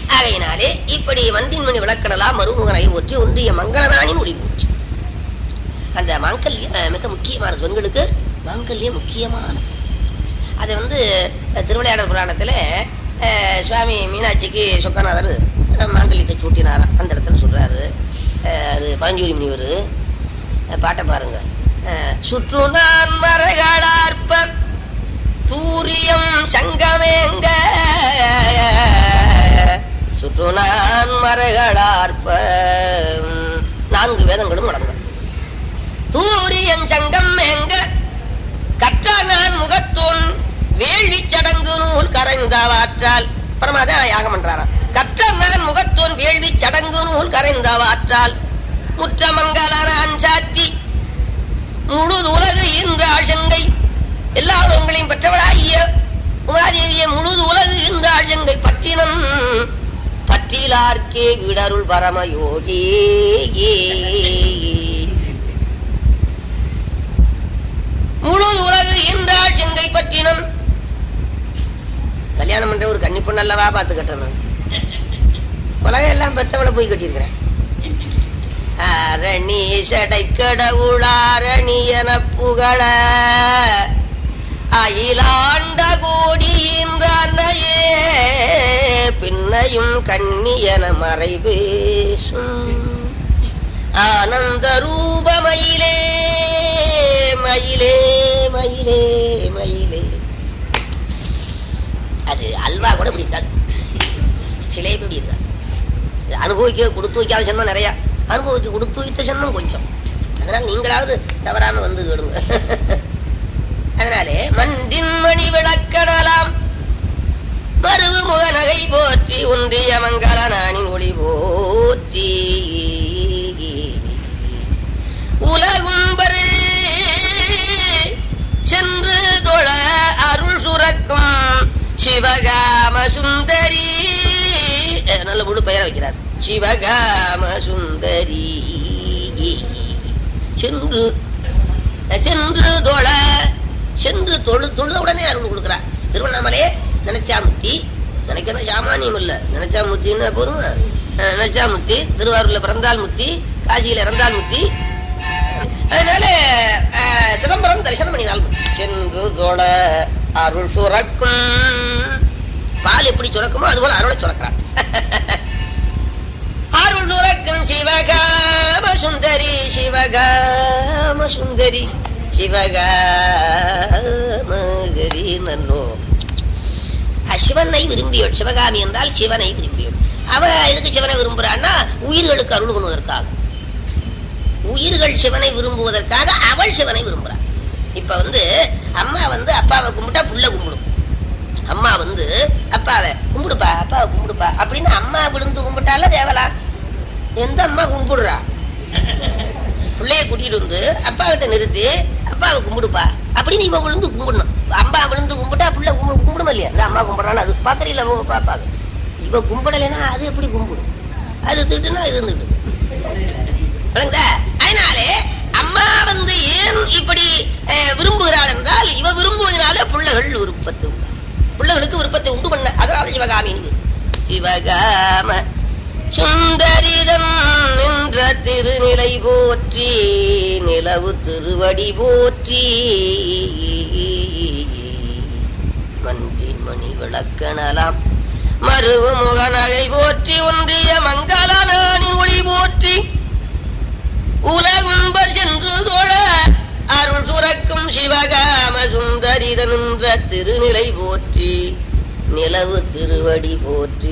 A: ஆகையினாலே இப்படி வந்தின்மணி விளக்கடலாம் மறுமுகனை ஒற்றி ஒன்றிய மங்களனானின் ஒளி போற்றி அந்த மாங்கல்யம் அஹ், மிக முக்கியமானது பெண்களுக்கு மாங்கல்யம் முக்கியமானது அது வந்து அஹ், திருவிளையாடல் புராணத்துல அஹ், சுவாமி மீனாட்சிக்கு சொக்கநாதர் அஹ், மாங்கல்யத்தை சூட்டினாராம் அந்த இடத்துல சொல்றாரு அஹ், அது பரஞ்சோதி முனிவர் அஹ், பாட்டை பாருங்க அஹ், சுற்று நான் மரகளார்ப்ப தூரியம் சங்கமேங்க சுற்று நான் மரகளார்ப்ப உம், நான்கு வேதங்களும் முடங்க தூரியன் சங்கம் எங்க கற்ற நான் முகத்தோன் வேள்வி சடங்கு நூல் கரைந்தவாற்றால் பரமாத யாகம் பண்றாராம் கற்ற நான் முகத்தோன் வேள்வி சடங்கு நூல் கரைந்தவாற்றால் முற்றமங்களான் சாத்தி முழு உலகு என்ற ஆசங்கை எல்லா உலகங்களையும் பெற்றவளாகிய உமாதேவிய முழு உலகு என்ற ஆசங்கை பற்றினம் பற்றிலார்க்கே விடருள் பரமயோகி முழு உலகு என்றால் செங்கை பற்றினம் கல்யாணம் பண்ற ஒரு கன்னி பொண்ணு அல்லவா பார்த்து கட்டணும் உலகம் எல்லாம் பெற்றவளை போய் கட்டியிருக்கிறேன் அரணி சடை கடவுளாரணி என புகழ அயிலாண்ட கோடியின்றையே பின்னையும் கண்ணியன மறை பேசும் ஆனந்த ரூபமயிலே மயிலே மயிலே மயிலே அது அல்வா கூட இப்படி இருக்காது சிலேபி இப்படி இருக்காது இது அனுபவிக்க கொடுத்து வைக்காத ஜென்மம் நிறைய அனுபவிச்சு கொடுத்து வைத்த ஜென்மம் கொஞ்சம் அதனால நீங்களாவது தவறாம வந்து கேடுங்க அதனாலே மண்டின் மணி விளக்கடலாம் மருவு முக நகை போற்றி ஒன்றிய மங்கள நானின் ஒளி போற்றி உலகும்பரு சென்று தொழ அருள் சுரக்கும் சிவகாம சுந்தரி அஹ், நல்ல முழு பெயரை வைக்கிறார் சிவகாம சுந்தரி சென்று சென்று தொழ சென்று தொழு தொழுத உடனே அருள் கொடுக்கிறார் திருவண்ணாமலையே நினைச்சாமுத்தி நினைக்கிறது சாமானியம் இல்ல நினைச்சாமுத்தின்னு போதுமா அஹ், நினைச்சாமுத்தி திருவாரூர்ல பிறந்தால் முத்தி காசியில இறந்தால் முத்தி அதனால அஹ், சிதம்பரம் தரிசனம் பண்ணினால் முத்தி. சென்று தொழ அருள் சுரக்கும் பால் எப்படி சுரக்குமோ அதுபோல அருளை சுரக்கிறான் அருள் சுரக்கும் சிவகாம சுந்தரி சிவகாம சுந்தரி சிவகாமகரி நன்னோ அஹ் சிவனை விரும்பியோள் சிவகாமி என்றால் சிவனை விரும்பியோள் அவ எதுக்கு சிவனை விரும்புறான்னா உயிர்களுக்கு அருள் கொள்வதற்காக உயிர்கள் சிவனை விரும்புவதற்காக அவள் சிவனை விரும்புறாள் இப்ப வந்து அம்மா வந்து அப்பாவை கும்பிட்டா புள்ள கும்பிடும் அம்மா வந்து அப்பாவை கும்பிடுப்பா அப்பாவை கும்பிடுப்பா அப்படின்னு அம்மா விழுந்து கும்பிட்டால தேவலா எந்த அம்மா கும்பிடுறா பிள்ளைய கூட்டிட்டு வந்து அப்பா கிட்ட நிறுத்தி அப்பாவை கும்பிடுப்பா அப்படின்னு இவன் விழுந்து கும்பிடணும் அம்மா விழுந்து கும்பிட்டா பிள்ளை கும்பிடு கும்பிடுமா இல்லையா இந்த அம்மா கும்பிடுறான்னு அது பாத்திரையில பாப்பாங்க இவ கும்பிடலைன்னா அது எப்படி கும்பிடும் அது திட்டுனா இது திட்டு விளங்குதா அதனாலே அம்மா வந்து ஏன் இப்படி அஹ், விரும்புகிறாள் என்றால் இவ விரும்புவதனால பிள்ளைகள் விருப்பத்தை உண்டு பிள்ளைகளுக்கு விருப்பத்தை உண்டு பண்ண அதனால சிவகாமின்னு சிவகாம சுந்தரிதம் நின்ற திருநிலை போற்றி நிலவு திருவடி போற்றி மன்றின் மணி விளக்கணலாம் மருவு முகநகை போற்றி ஒன்றிய மங்கள நானின் ஒளி போற்றி உலகும்பர் சென்று தோழ அருள் சுரக்கும் சிவகாம சுந்தரித நின்ற திருநிலை போற்றி நிலவு திருவடி போற்றி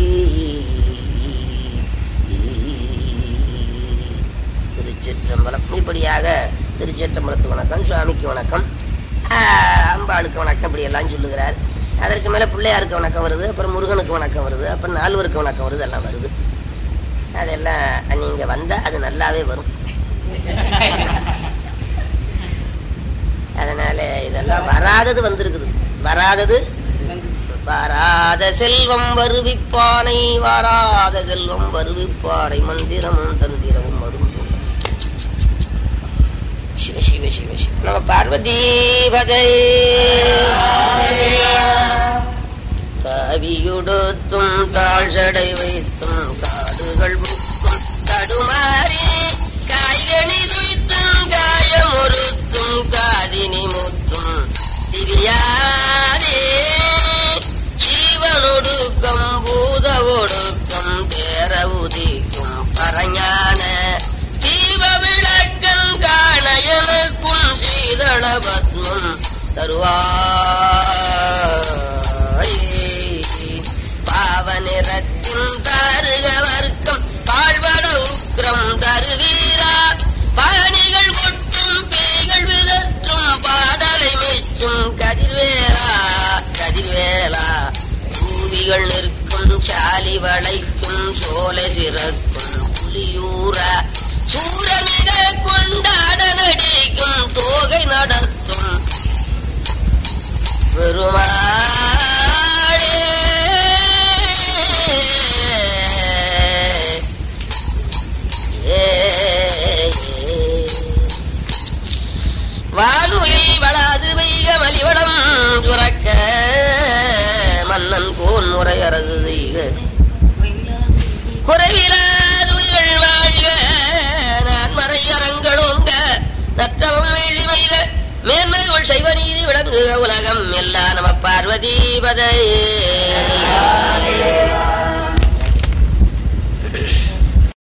A: திருச்சிற்றம்பலம் இப்படியாக திருச்சிற்றம்பலத்து வணக்கம் சுவாமிக்கு வணக்கம் ஆஹ், அம்பாளுக்கு வணக்கம் இப்படி எல்லாம் சொல்லுகிறார் அதற்கு மேல பிள்ளையாருக்கு வணக்கம் வருது அப்புறம் முருகனுக்கு வணக்கம் வருது அப்புறம் நால்வருக்கு வணக்கம் வருது எல்லாம் வருது அதெல்லாம் நீங்க வந்தா அது நல்லாவே வரும் அதனால இதெல்லாம் வராதது வந்திருக்குது வராதது வராத செல்வம் வருவிப்பானை வராத செல்வம் வருவிப்பானை மந்திரமும் தந்திரமும் வரும் சிவ சிவ சிவ சிவ நம பார்வதி பதை கவியுடுத்தும் தாழ் சடை வைத்தும் காடுகள் புக்கும் தடுமாறி காய்கனி துய்த்தும் காயமொருத்தும் காதினி முற்றும் திரியாதே ஜீவனொடுக்கம் பூத ஒடுக்கம் தேர உதிக்கும் பரஞான தீப விளக்கம் காண எனக்கும் சீதள பத்மம் தருவாய் பாவனிறத்தின் தருக வர்க்கம் பாழ்வட உக்ரம் தருவீரா பழனிகள் கொட்டும் பேய்கள் விதற்றும் பாடலை மெச்சும் கதிர்வேலா கதிர்வேலா பூவிகள் நிற்கும் சாலி வளைக்கும் சோலை சிறக்கும் புலியூரா சூரமிக கொண்டாட நடிக்கும் தோகை நடத்தும் பெருமாளே வானுயில் வளாது வைக மலிவளம் சுரக்க மன்னன் கோன் முறை அரசு செய்க குறைவிலாதுயிர்கள் வாழ்க நான் மறை அரங்களோங்க நற்றவம் வேள்விமைக மேன்மைகள் சைவ நீதி விளங்குக உலகம் எல்லா நம பார்வதி பதையே